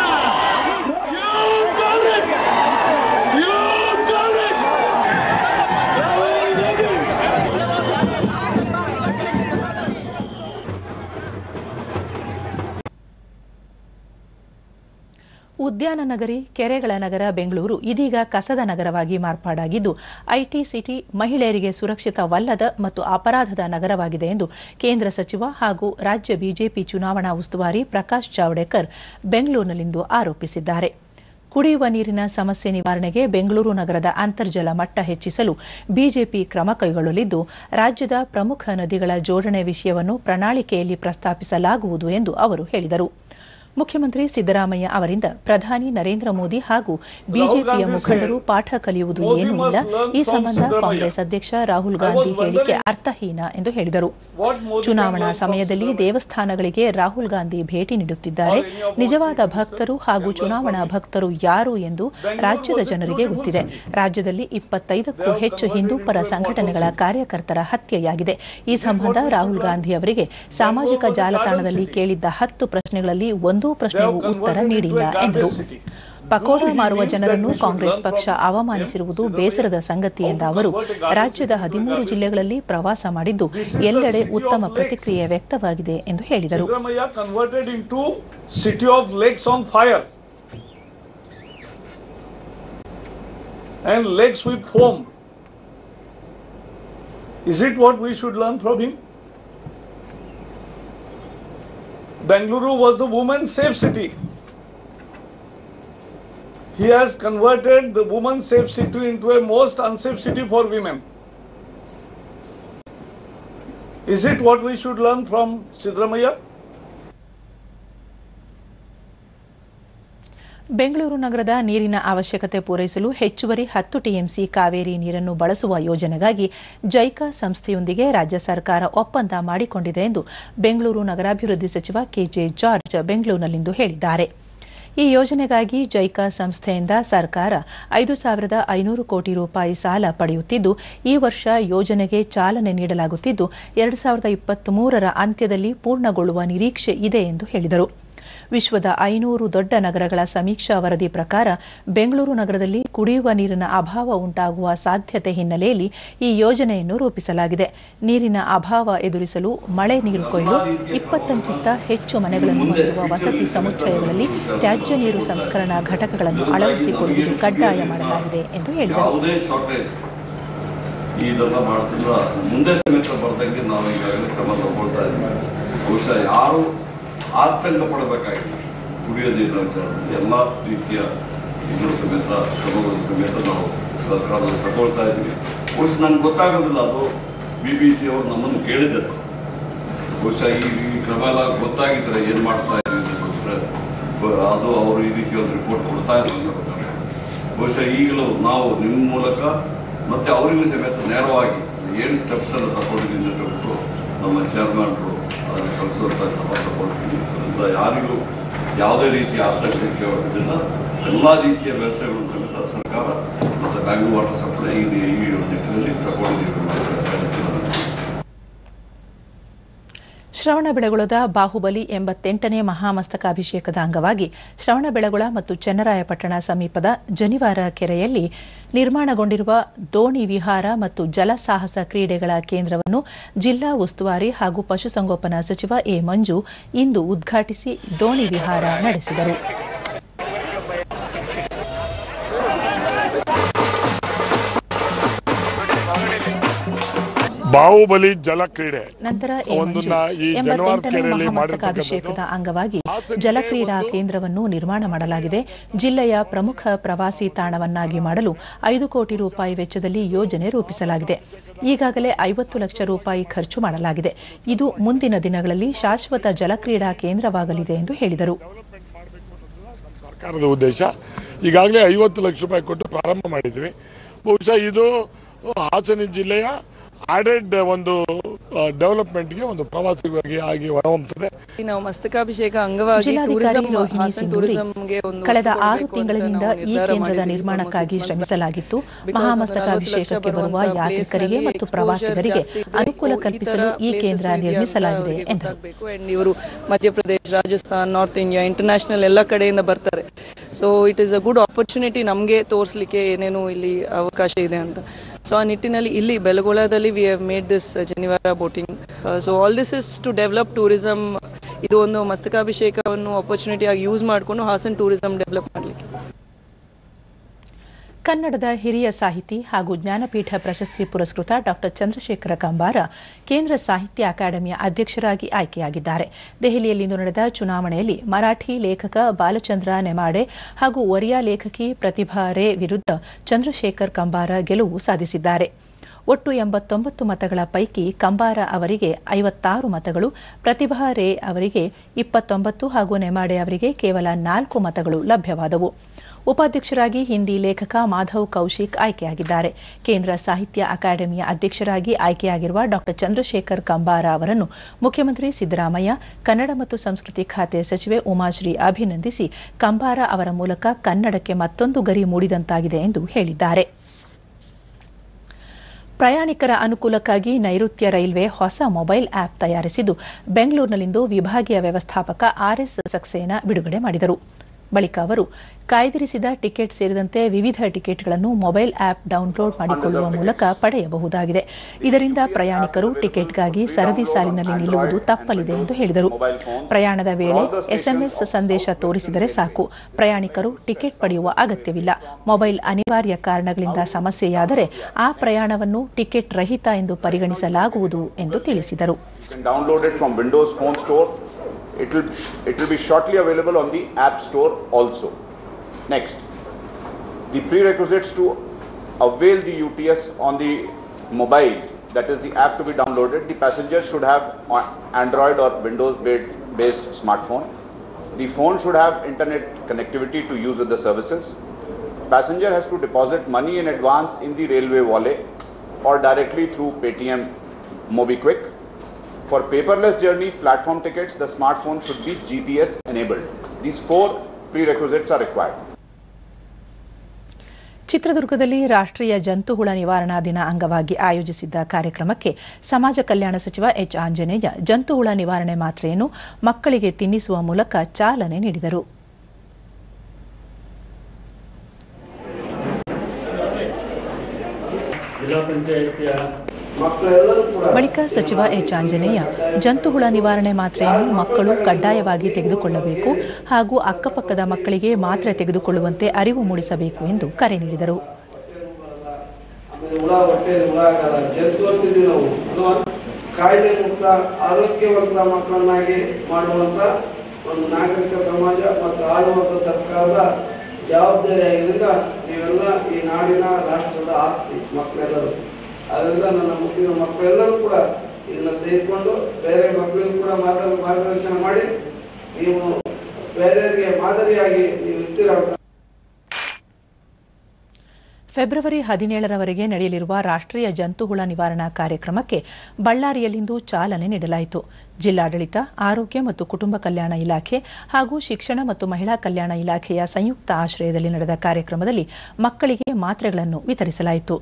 ಉದ್ಯಾನ ನಗರಿ ಕೆರೆಗಳ ನಗರ ಬೆಂಗಳೂರು ಇದೀಗ ಕಸದ ನಗರವಾಗಿ ಮಾರ್ಪಾಡಾಗಿದ್ದು ಐಟಿ ಸಿಟಿ ಮಹಿಳೆಯರಿಗೆ ಸುರಕ್ಷಿತವಲ್ಲದ ಮತ್ತು ಅಪರಾಧದ ನಗರವಾಗಿದೆ ಎಂದು ಕೇಂದ್ರ ಸಚಿವ ಹಾಗೂ ರಾಜ್ಯ ಬಿಜೆಪಿ ಚುನಾವಣಾ ಉಸ್ತುವಾರಿ ಪ್ರಕಾಶ್ ಜಾವಡೇಕರ್ ಬೆಂಗಳೂರಿನಲ್ಲಿಂದು ಆರೋಪಿಸಿದ್ದಾರೆ ಕುಡಿಯುವ ನೀರಿನ ಸಮಸ್ಯೆ ನಿವಾರಣೆಗೆ ಬೆಂಗಳೂರು ನಗರದ ಅಂತರ್ಜಲ ಮಟ್ಟ ಹೆಚ್ಚಿಸಲು ಬಿಜೆಪಿ ಕ್ರಮ ಕೈಗೊಳ್ಳಲಿದ್ದು ರಾಜ್ಯದ ಪ್ರಮುಖ ನದಿಗಳ ಜೋಡಣೆ ವಿಷಯವನ್ನು ಪ್ರಣಾಳಿಕೆಯಲ್ಲಿ ಪ್ರಸ್ತಾಪಿಸಲಾಗುವುದು ಎಂದು ಅವರು ಹೇಳಿದರು ಮುಖ್ಯಮಂತ್ರಿ ಸಿದ್ದರಾಮಯ್ಯ ಅವರಿಂದ ಪ್ರಧಾನಿ ನರೇಂದ್ರ ಮೋದಿ ಹಾಗೂ ಬಿಜೆಪಿಯ ಮುಖಂಡರು ಪಾಠ ಕಲಿಯುವುದು ಏನೂ ಇಲ್ಲ ಈ ಸಂಬಂಧ ಕಾಂಗ್ರೆಸ್ ಅಧ್ಯಕ್ಷ ರಾಹುಲ್ ಗಾಂಧಿ ಹೇಳಿಕೆ ಅರ್ಥಹೀನ ಎಂದು ಹೇಳಿದರು ಚುನಾವಣಾ ಸಮಯದಲ್ಲಿ ದೇವಸ್ಥಾನಗಳಿಗೆ ರಾಹುಲ್ ಗಾಂಧಿ ಭೇಟಿ ನೀಡುತ್ತಿದ್ದಾರೆ ನಿಜವಾದ ಭಕ್ತರು ಹಾಗೂ ಚುನಾವಣಾ ಭಕ್ತರು ಯಾರು ಎಂದು ರಾಜ್ಯದ ಜನರಿಗೆ ಗೊತ್ತಿದೆ ರಾಜ್ಯದಲ್ಲಿ ಇಪ್ಪತ್ತೈದಕ್ಕೂ ಹೆಚ್ಚು ಹಿಂದೂಪರ ಸಂಘಟನೆಗಳ ಕಾರ್ಯಕರ್ತರ ಹತ್ಯೆಯಾಗಿದೆ ಈ ಸಂಬಂಧ ರಾಹುಲ್ ಗಾಂಧಿ ಅವರಿಗೆ ಸಾಮಾಜಿಕ ಜಾಲತಾಣದಲ್ಲಿ ಕೇಳಿದ್ದ ಹತ್ತು ಪ್ರಶ್ನೆಗಳಲ್ಲಿ ಒಂದೂ ಪ್ರಶ್ನೆಗೂ ಉತ್ತರ ನೀಡಿಲ್ಲ ಎಂದರು ಪಕೋಡ ಮಾರುವ ಜನರನ್ನು ಕಾಂಗ್ರೆಸ್ ಪಕ್ಷ ಅವಮಾನಿಸಿರುವುದು ಬೇಸರದ ಸಂಗತಿ ಎಂದ ಅವರು ರಾಜ್ಯದ ಹದಿಮೂರು ಜಿಲ್ಲೆಗಳಲ್ಲಿ ಪ್ರವಾಸ ಮಾಡಿದ್ದು ಎಲ್ಲೆಡೆ ಉತ್ತಮ ಪ್ರತಿಕ್ರಿಯೆ ವ್ಯಕ್ತವಾಗಿದೆ ಎಂದು ಹೇಳಿದರು Sidramaya converted into city of lakes on fire and lakes with foam. Is it what we should learn from him? Bengaluru was the women's safe city. He has converted the women's safe city into a most unsafe city for women. Is it what we should learn from Sidramaya? Bengaluru ನಗರದ ನೀರಿನ ಅವಶ್ಯಕತೆ ಪೂರೈಸಲು ಹೆಚ್ಚುವರಿ ಹತ್ತು TMC Kaveri ನೀರನ್ನು ಬಳಸುವ ಯೋಜನೆಗಾಗಿ JICA ಸಂಸ್ಥೆಯೊಂದಿಗೆ ರಾಜ್ಯ ಸರ್ಕಾರ ಒಪ್ಪಂದ ಮಾಡಿಕೊಂಡಿದೆ ಎಂದು ಬೆಂಗಳೂರು ನಗರಾಭಿವೃದ್ಧಿ ಸಚಿವ ಕೆಜೆ ಜಾರ್ಜ್ ಬೆಂಗಳೂರಿನಲ್ಲಿಂದು ಹೇಳಿದ್ದಾರೆ ಈ ಯೋಜನೆಗಾಗಿ ಜೈಕಾ ಸಂಸ್ಥೆಯಿಂದ ಸರ್ಕಾರ ಐದು ಸಾವಿರದ ಐನೂರು ಕೋಟಿ ರೂಪಾಯಿ ಸಾಲ ಪಡೆಯುತ್ತಿದ್ದು ಈ ವರ್ಷ ಯೋಜನೆಗೆ ಚಾಲನೆ ನೀಡಲಾಗುತ್ತಿದ್ದು ಎರಡು ಸಾವಿರದ ಇಪ್ಪತ್ಮೂರರ ಅಂತ್ಯದಲ್ಲಿ ಪೂರ್ಣಗೊಳ್ಳುವ ನಿರೀಕ್ಷೆ ಇದೆ ಎಂದು ಹೇಳಿದರು ವಿಶ್ವದ ಐನೂರು ದೊಡ್ಡ ನಗರಗಳ ಸಮೀಕ್ಷಾ ವರದಿ ಪ್ರಕಾರ ಬೆಂಗಳೂರು ನಗರದಲ್ಲಿ ಕುಡಿಯುವ ನೀರಿನ ಅಭಾವ ಉಂಟಾಗುವ ಸಾಧ್ಯತೆ ಹಿನ್ನೆಲೆಯಲ್ಲಿ ಈ ಯೋಜನೆಯನ್ನು ರೂಪಿಸಲಾಗಿದೆ ನೀರಿನ ಅಭಾವ ಎದುರಿಸಲು ಮಳೆ ನೀರು ಕೊಯ್ಲು ಇಪ್ಪತ್ತಕ್ಕಿಂತ ಹೆಚ್ಚು ಮನೆಗಳನ್ನು ಹೊಂದಿರುವ ವಸತಿ ಸಮುಚ್ಚಯಗಳಲ್ಲಿ ತ್ಯಾಜ್ಯ ನೀರು ಸಂಸ್ಕರಣಾ ಘಟಕಗಳನ್ನು ಅಳವಡಿಸಿಕೊಳ್ಳುವುದು ಕಡ್ಡಾಯ ಮಾಡಲಾಗಿದೆ ಎಂದು ಹೇಳಿದರು ಯಾವುದೇ ಶಾರ್ಟೇಜ್ ಇದೆಲ್ಲ ಮಾಡ್ತಿಲ್ಲ ಮುಂದೆ ಸಮೇತ ಬರ್ದಂಗೆ ನಾವು ಈಗಾಗಲೇ ಕ್ರಮ ತಗೊಳ್ತಾ ಇದ್ದೀವಿ ಬಹುಶಃ ಯಾರು ಆತಂಕ ಪಡಬೇಕಾಗಿಲ್ಲ ಕುಡಿಯೋ ನೀರಿನ ವಿಚಾರದಲ್ಲಿ ಎಲ್ಲ ರೀತಿಯ ಇದ್ರ ಸಮೇತ ಕ್ರಮಗಳ ಸಮೇತ ನಾವು ಸರ್ಕಾರದಲ್ಲಿ ತಗೊಳ್ತಾ ಇದ್ದೀವಿ ಬಹುಶಃ ನನ್ಗೆ ಗೊತ್ತಾಗೋದಿಲ್ಲ ಅದು ಬಿ ಬಿ ಸಿ ಅವರು ನಮ್ಮನ್ನು ಕೇಳಿದ್ದಾರೆ ಬಹುಶಃ ಈ ಈ ಕ್ರಮ ಎಲ್ಲ ಗೊತ್ತಾಗಿದ್ರೆ ಏನ್ ಮಾಡ್ತಾ ಇದ್ದೀವಿ ಅದಕ್ಕೋಸ್ಕರ ಬ- ಅದು ಅವರು ಈ ರೀತಿ ಒಂದು ರಿಪೋರ್ಟ್ ಕೊಡ್ತಾ ಇದ್ರು ಅನ್ನೋ ಗೊತ್ತಾಗುತ್ತೆ. ಬಹುಶಃ ಈಗಲೂ ನಾವು ನಿಮ್ಮ ಮೂಲಕ ಮತ್ತೆ ಅವರಿಗೂ ಸಮೇತ ನೇರವಾಗಿ ಏನು ಸ್ಟೆಪ್ಸ್ ಎಲ್ಲ ತಗೊಂಡಿದ್ದೀನಿ ಅಂತ ಹೇಳ್ಬಿಟ್ಟು ನಮ್ಮ ಚೇರ್ಮನ್ರು ಅದನ್ನು ಕಳಿಸುವಂತ ಕ್ರಮ ತಗೊಳ್ತೀವಿ ಅದರಿಂದ ಯಾರಿಗೂ ಯಾವುದೇ ರೀತಿಯ ಆತಂಕಕ್ಕೆ ಇದಿಲ್ಲ ಎಲ್ಲ ರೀತಿಯ ವ್ಯವಸ್ಥೆಗಳನ್ನು ಸಮೇತ ಸರ್ಕಾರ ಮತ್ತು ಬ್ಯಾಂಗ್ಳೂರ್ ವಾಟರ್ ಸಪ್ಲೈ ಈ ಈ ನಿಟ್ಟಿನಲ್ಲಿ ತಗೊಂಡಿದ್ದೀವಿ ಅನ್ನೋ ಹೇಳ್ತೀನಿ ನಾನು. ಶ್ರವಣಬೆಳಗೊಳದ ಬಾಹುಬಲಿ ಎಂಬತ್ತೆಂಟನೇ ಮಹಾಮಸ್ತಕಾಭಿಷೇಕದ ಅಂಗವಾಗಿ ಶ್ರವಣಬೆಳಗೊಳ ಮತ್ತು ಚನ್ನರಾಯಪಟ್ಟಣ ಸಮೀಪದ ಜನಿವಾರ ಕೆರೆಯಲ್ಲಿ ನಿರ್ಮಾಣಗೊಂಡಿರುವ ದೋಣಿ ವಿಹಾರ ಮತ್ತು ಜಲಸಾಹಸ ಕ್ರೀಡೆಗಳ ಕೇಂದ್ರವನ್ನು ಜಿಲ್ಲಾ ಉಸ್ತುವಾರಿ ಹಾಗೂ ಪಶುಸಂಗೋಪನಾ ಸಚಿವ ಎ ಮಂಜು ಇಂದು ಉದ್ಘಾಟಿಸಿ ದೋಣಿ ವಿಹಾರ ನಡೆಸಿದರು ಬಾಹುಬಲಿ ಜಲ ಕ್ರೀಡೆ ನಂತರ ಎ ಮಂಜು ಒಂದನ್ನ ಈ ಜನವಾರ ಎಂಬತ್ತೆಂಟನೇ ಕೆರೆಯಲ್ಲಿ ಮಹಾಮಸ್ತಕಾಭಿಷೇಕದ ಮಾಡಿರ್ತಕ್ಕಂಥದ್ದು ಅಂಗವಾಗಿ ಹಾಸನ ಜಲಕ್ರೀಡಾ ಒಂದು- ಕೇಂದ್ರವನ್ನು ನಿರ್ಮಾಣ ಮಾಡಲಾಗಿದೆ ಜಿಲ್ಲೆಯ ಪ್ರಮುಖ ಪ್ರವಾಸಿ ತಾಣವನ್ನಾಗಿ ಮಾಡಲು ಐದು ಕೋಟಿ ರೂಪಾಯಿ ವೆಚ್ಚದಲ್ಲಿ ಯೋಜನೆ ರೂಪಿಸಲಾಗಿದೆ ಈಗಾಗಲೇ ಐವತ್ತು ಲಕ್ಷ ರೂಪಾಯಿ ಖರ್ಚು ಮಾಡಲಾಗಿದೆ ಇದು ಮುಂದಿನ ದಿನಗಳಲ್ಲಿ ಶಾಶ್ವತ ಜಲಕ್ರೀಡಾ ಕೇಂದ್ರವಾಗಲಿದೆ ಎಂದು ಹೇಳಿದರು ಸರ್ಕಾರದ ಉದ್ದೇಶ ಈಗಾಗಲೇ ಐವತ್ತು ಲಕ್ಷ ರೂಪಾಯಿ ಕೊಟ್ಟು ಪ್ರಾರಂಭ ಮಾಡಿದ್ವಿ ಬಹುಶಃ ಇದು ಹಾಸನ ಜಿಲ್ಲೆಯ ಆಡೆಡ್ ಒಂದು ಡೆವಲಪ್ಮೆಂಟ್ಗೆ ಒಂದು ಪ್ರವಾಸಿಗಾಗಿ ಆಗಿ ಹೊರಹೊಮ್ಮುತ್ತದೆ ನಾವು ಮಸ್ತಕಾಭಿಷೇಕ ಅಂಗವಾಗಿ ಜಿಲ್ಲಾಧಿಕಾರಿ tourism, ರೋಹಿಣಿ ಹಾಸನ ಸಿಂಧೂರಿ tourismಗೆ ಒಂದು ಕಳೆದ ಒತ್ತು ಆರು ಕೊಡ್ಬೇಕು ಅಂತ ತಿಂಗಳಿನಿಂದ ನಾವು ಈ ನಿರ್ಧಾರ ಕೇಂದ್ರದ ಮಾಡಿದ್ದೀವಿ. ನಿರ್ಮಾಣಕ್ಕಾಗಿ Almost six months ಶ್ರಮಿಸಲಾಗಿತ್ತು Because ಮಹಾಮಸ್ತಕಾಭಿಷೇಕಕ್ಕೆ ನಲವತ್ತು ಬರುವ ಲಕ್ಷ ಬರುವಂತಹ ಯಾತ್ರಿಕರಿಗೆ place ಮತ್ತು ನಲ್ಲಿ ಪ್ರವಾಸಿಗರಿಗೆ exposure ಜಾಸ್ತಿ ಇದ್ರೆ ಅನುಕೂಲ ಈ ಕಲ್ಪಿಸಲು ತರ ಈ places ಕೇಂದ್ರ ಇದೆಯಾ ಅಂತ ನಿರ್ಮಿಸಲಾಗಿದೆ ಅವ್ರಿಗೆ ಎಂದರು ಗೊತ್ತಾಗ್ಬೇಕು. And ಇವರು Madhya Pradesh Rajasthan north India international ಎಲ್ಲ ಕಡೆಯಿಂದ ಬರ್ತಾರೆ so it is a good opportunity ನಮಗೆ ತೋರಿಸ್ಲಿಕ್ಕೆ ಏನೇನು ಇಲ್ಲಿ ಅವಕಾಶ ಇದೆ ಅಂತ ಸೊ ಆ ನಿಟ್ಟಿನಲ್ಲಿ ಇಲ್ಲಿ ಬೆಲಗೋಳದಲ್ಲಿ we have made this Janivara boating so all this is to develop tourism ಇದು ಒಂದು ಮಸ್ತಕಾಭಿಷೇಕವನ್ನು ಆಪರ್ಚುನಿಟಿ ಆಗಿ ಯೂಸ್ ಮಾಡಿಕೊಂಡು ಹಾಸನ್ ಟೂರಿಸಂ ಡೆವಲಪ್ ಮಾಡಲಿಕ್ಕೆ ಕನ್ನಡದ ಹಿರಿಯ ಸಾಹಿತಿ ಹಾಗೂ ಜ್ಞಾನಪೀಠ ಪ್ರಶಸ್ತಿ ಪುರಸ್ಕೃತ ಡಾಕ್ಟರ್ ಚಂದ್ರಶೇಖರ ಕಂಬಾರ ಕೇಂದ್ರ ಸಾಹಿತ್ಯ ಅಕಾಡೆಮಿಯ ಅಧ್ಯಕ್ಷರಾಗಿ ಆಯ್ಕೆಯಾಗಿದ್ದಾರೆ ದೆಹಲಿಯಲ್ಲಿಂದು ನಡೆದ ಚುನಾವಣೆಯಲ್ಲಿ ಮರಾಠಿ ಲೇಖಕ ಬಾಲಚಂದ್ರ ನೆಮಾಡೆ ಹಾಗೂ ಒರಿಯಾ ಲೇಖಕಿ ಪ್ರತಿಭಾ ರೇ ವಿರುದ್ಧ ಚಂದ್ರಶೇಖರ್ ಕಂಬಾರ ಗೆಲುವು ಸಾಧಿಸಿದ್ದಾರೆ ಒಟ್ಟು ಎಂಬತ್ತೊಂಬತ್ತು ಮತಗಳ ಪೈಕಿ ಕಂಬಾರ ಅವರಿಗೆ ಐವತ್ತಾರು ಮತಗಳು ಪ್ರತಿಭಾ ರೇ ಅವರಿಗೆ ಇಪ್ಪತ್ತೊಂಬತ್ತು ಹಾಗೂ ನೆಮಾಡೆ ಅವರಿಗೆ ಕೇವಲ ನಾಲ್ಕು ಮತಗಳು ಲಭ್ಯವಾದವು ಉಪಾಧ್ಯಕ್ಷರಾಗಿ ಹಿಂದಿ ಲೇಖಕ ಮಾಧವ್ ಕೌಶಿಕ್ ಆಯ್ಕೆಯಾಗಿದ್ದಾರೆ ಕೇಂದ್ರ ಸಾಹಿತ್ಯ ಅಕಾಡೆಮಿಯ ಅಧ್ಯಕ್ಷರಾಗಿ ಆಯ್ಕೆಯಾಗಿರುವ ಡಾ ಚಂದ್ರಶೇಖರ್ ಕಂಬಾರ ಅವರನ್ನು ಮುಖ್ಯಮಂತ್ರಿ ಸಿದ್ದರಾಮಯ್ಯ ಕನ್ನಡ ಮತ್ತು ಸಂಸ್ಕೃತಿ ಖಾತೆ ಸಚಿವೆ ಉಮಾಶ್ರೀ ಅಭಿನಂದಿಸಿ ಕಂಬಾರ ಅವರ ಮೂಲಕ ಕನ್ನಡಕ್ಕೆ ಮತ್ತೊಂದು ಗರಿ ಮೂಡಿದಂತಾಗಿದೆ ಎಂದು ಹೇಳಿದ್ದಾರೆ ಪ್ರಯಾಣಿಕರ ಅನುಕೂಲಕ್ಕಾಗಿ ನೈಋತ್ಯ ರೈಲ್ವೆ ಹೊಸ ಮೊಬೈಲ್ ಆಪ್ ತಯಾರಿಸಿದ್ದು ಬೆಂಗಳೂರಿನಲ್ಲಿಂದು ವಿಭಾಗೀಯ ವ್ಯವಸ್ಥಾಪಕ ಆರ್ಎಸ್ ಸಕ್ಸೇನಾ ಬಿಡುಗಡೆ ಮಾಡಿದರು ಬಳಿಕ ಅವರು ಕಾಯ್ದಿರಿಸಿದ ಟಿಕೆಟ್ ಸೇರಿದಂತೆ ವಿವಿಧ ಟಿಕೆಟ್ಗಳನ್ನು ಮೊಬೈಲ್ ಆಪ್ ಡೌನ್ಲೋಡ್ ಮಾಡಿಕೊಳ್ಳುವ ಮೂಲಕ ಪಡೆಯಬಹುದಾಗಿದೆ ಇದರಿಂದ ಪ್ರಯಾಣಿಕರು ಟಿಕೆಟ್ಗಾಗಿ ಸರದಿ ಸಾಲಿನಲ್ಲಿ ನಿಲ್ಲುವುದು ತಪ್ಪಲಿದೆ ಎಂದು ಹೇಳಿದರು ಪ್ರಯಾಣದ ವೇಳೆ ಎಸ್ಎಂಎಸ್ ಸಂದೇಶ ತೋರಿಸಿದರೆ ಸಾಕು ಪ್ರಯಾಣಿಕರು ಟಿಕೆಟ್ ಪಡೆಯುವ ಅಗತ್ಯವಿಲ್ಲ ಮೊಬೈಲ್ ಅನಿವಾರ್ಯ ಕಾರಣಗಳಿಂದ ಸಮಸ್ಯೆಯಾದರೆ ಆ ಪ್ರಯಾಣವನ್ನು ಟಿಕೆಟ್ ರಹಿತ ಎಂದು ಪರಿಗಣಿಸಲಾಗುವುದು ಎಂದು ತಿಳಿಸಿದರು download it from Windows Phone Store. It will, it will be shortly available on the App Store also. Next, the prerequisites to avail the UTS on the mobile, that is the app to be downloaded, the passenger should have a- Android or Windows ba- based smartphone. The phone should have internet connectivity to use with the services. Passenger has to deposit money in advance in the railway wallet or directly through Paytm MobiQuick. For paperless journey platform tickets, the smartphone should be GPS enabled. These four prerequisites are required. ಚಿತ್ರದುರ್ಗದಲ್ಲಿ ರಾಷ್ಟ್ರೀಯ ಜಂತುಹುಳ ನಿವಾರಣಾ ದಿನ ಅಂಗವಾಗಿ ಆಯೋಜಿಸಿದ್ದ ಕಾರ್ಯಕ್ರಮಕ್ಕೆ ಸಮಾಜ ಕಲ್ಯಾಣ ಸಚಿವ H Anjaneya ಜಂತುಹುಳ ನಿವಾರಣೆ ಮಾತ್ರೆಯನ್ನು ಮಕ್ಕಳಿಗೆ ತಿನ್ನಿಸುವ ಮೂಲಕ ಚಾಲನೆ ನೀಡಿದರು ಬಳಿಕ ಸಚಿವ ಎಚ್ ಆಂಜನೇಯ ಜಂತುಹುಳ ನಿವಾರಣೆ ಮಾತ್ರೆಯನ್ನು ಮಕ್ಕಳು ಕಡ್ಡಾಯವಾಗಿ ತೆಗೆದುಕೊಳ್ಳಬೇಕು ಹಾಗೂ ಅಕ್ಕಪಕ್ಕದ ಮಕ್ಕಳಿಗೆ ಮಾತ್ರೆ ತೆಗೆದುಕೊಳ್ಳುವಂತೆ ಅರಿವು ಮೂಡಿಸಬೇಕು ಎಂದು ಕರೆ ನೀಡಿದರು ಆಮೇಲೆ ಹುಳ ಹೊಟ್ಟೆ ಹುಳ ಆಗಲ್ಲ ಜಂತು ಅಂತಿದ್ವಿ ನಾವು ಅಲ್ವಾ ಕಾಯಿಲೆ ಮುಕ್ತ ಆರೋಗ್ಯವಂತ ಮಕ್ಕಳನ್ನಾಗಿ ಮಾಡುವಂತ ಒಂದು ನಾಗರಿಕ ಸಮಾಜ ಮತ್ತು ಆಳುವಂತ ಸರ್ಕಾರದ ಜವಾಬ್ದಾರಿ ಆಗಿದ್ರಿಂದ ನೀವೆಲ್ಲ ಈ ನಾಡಿನ ರಾಷ್ಟ್ರದ ಆಸ್ತಿ ಮಕ್ಕಳೆಲ್ಲರೂ ಅದರಿಂದ ನನ್ನ ಮುಖ್ಯ ಮಕ್ಕಳೆಲ್ಲರೂ ಕೂಡ ಇದನ್ನ ತೆಗೆದುಕೊಂಡು ಬೇರೆ ಮಕ್ಕಳಿಗೂ ಕೂಡ ಮಾತಾಡ ಮಾರ್ಗದರ್ಶನ ಮಾಡಿ ನೀವು ಬೇರೆಯವರಿಗೆ ಮಾದರಿಯಾಗಿ ನೀವು ಇರ್ತೀರ ಫೆಬ್ರವರಿ ಹದಿನೇಳರವರೆಗೆ ನಡೆಯಲಿರುವ ರಾಷ್ಟ್ರೀಯ ಜಂತುಹುಳ ನಿವಾರಣಾ ಕಾರ್ಯಕ್ರಮಕ್ಕೆ ಬಳ್ಳಾರಿಯಲ್ಲಿಂದು ಚಾಲನೆ ನೀಡಲಾಯಿತು ಜಿಲ್ಲಾಡಳಿತ ಆರೋಗ್ಯ ಮತ್ತು ಕುಟುಂಬ ಕಲ್ಯಾಣ ಇಲಾಖೆ ಹಾಗೂ ಶಿಕ್ಷಣ ಮತ್ತು ಮಹಿಳಾ ಕಲ್ಯಾಣ ಇಲಾಖೆಯ ಸಂಯುಕ್ತ ಆಶ್ರಯದಲ್ಲಿ ನಡೆದ ಕಾರ್ಯಕ್ರಮದಲ್ಲಿ ಮಕ್ಕಳಿಗೆ ಮಾತ್ರೆಗಳನ್ನು ವಿತರಿಸಲಾಯಿತು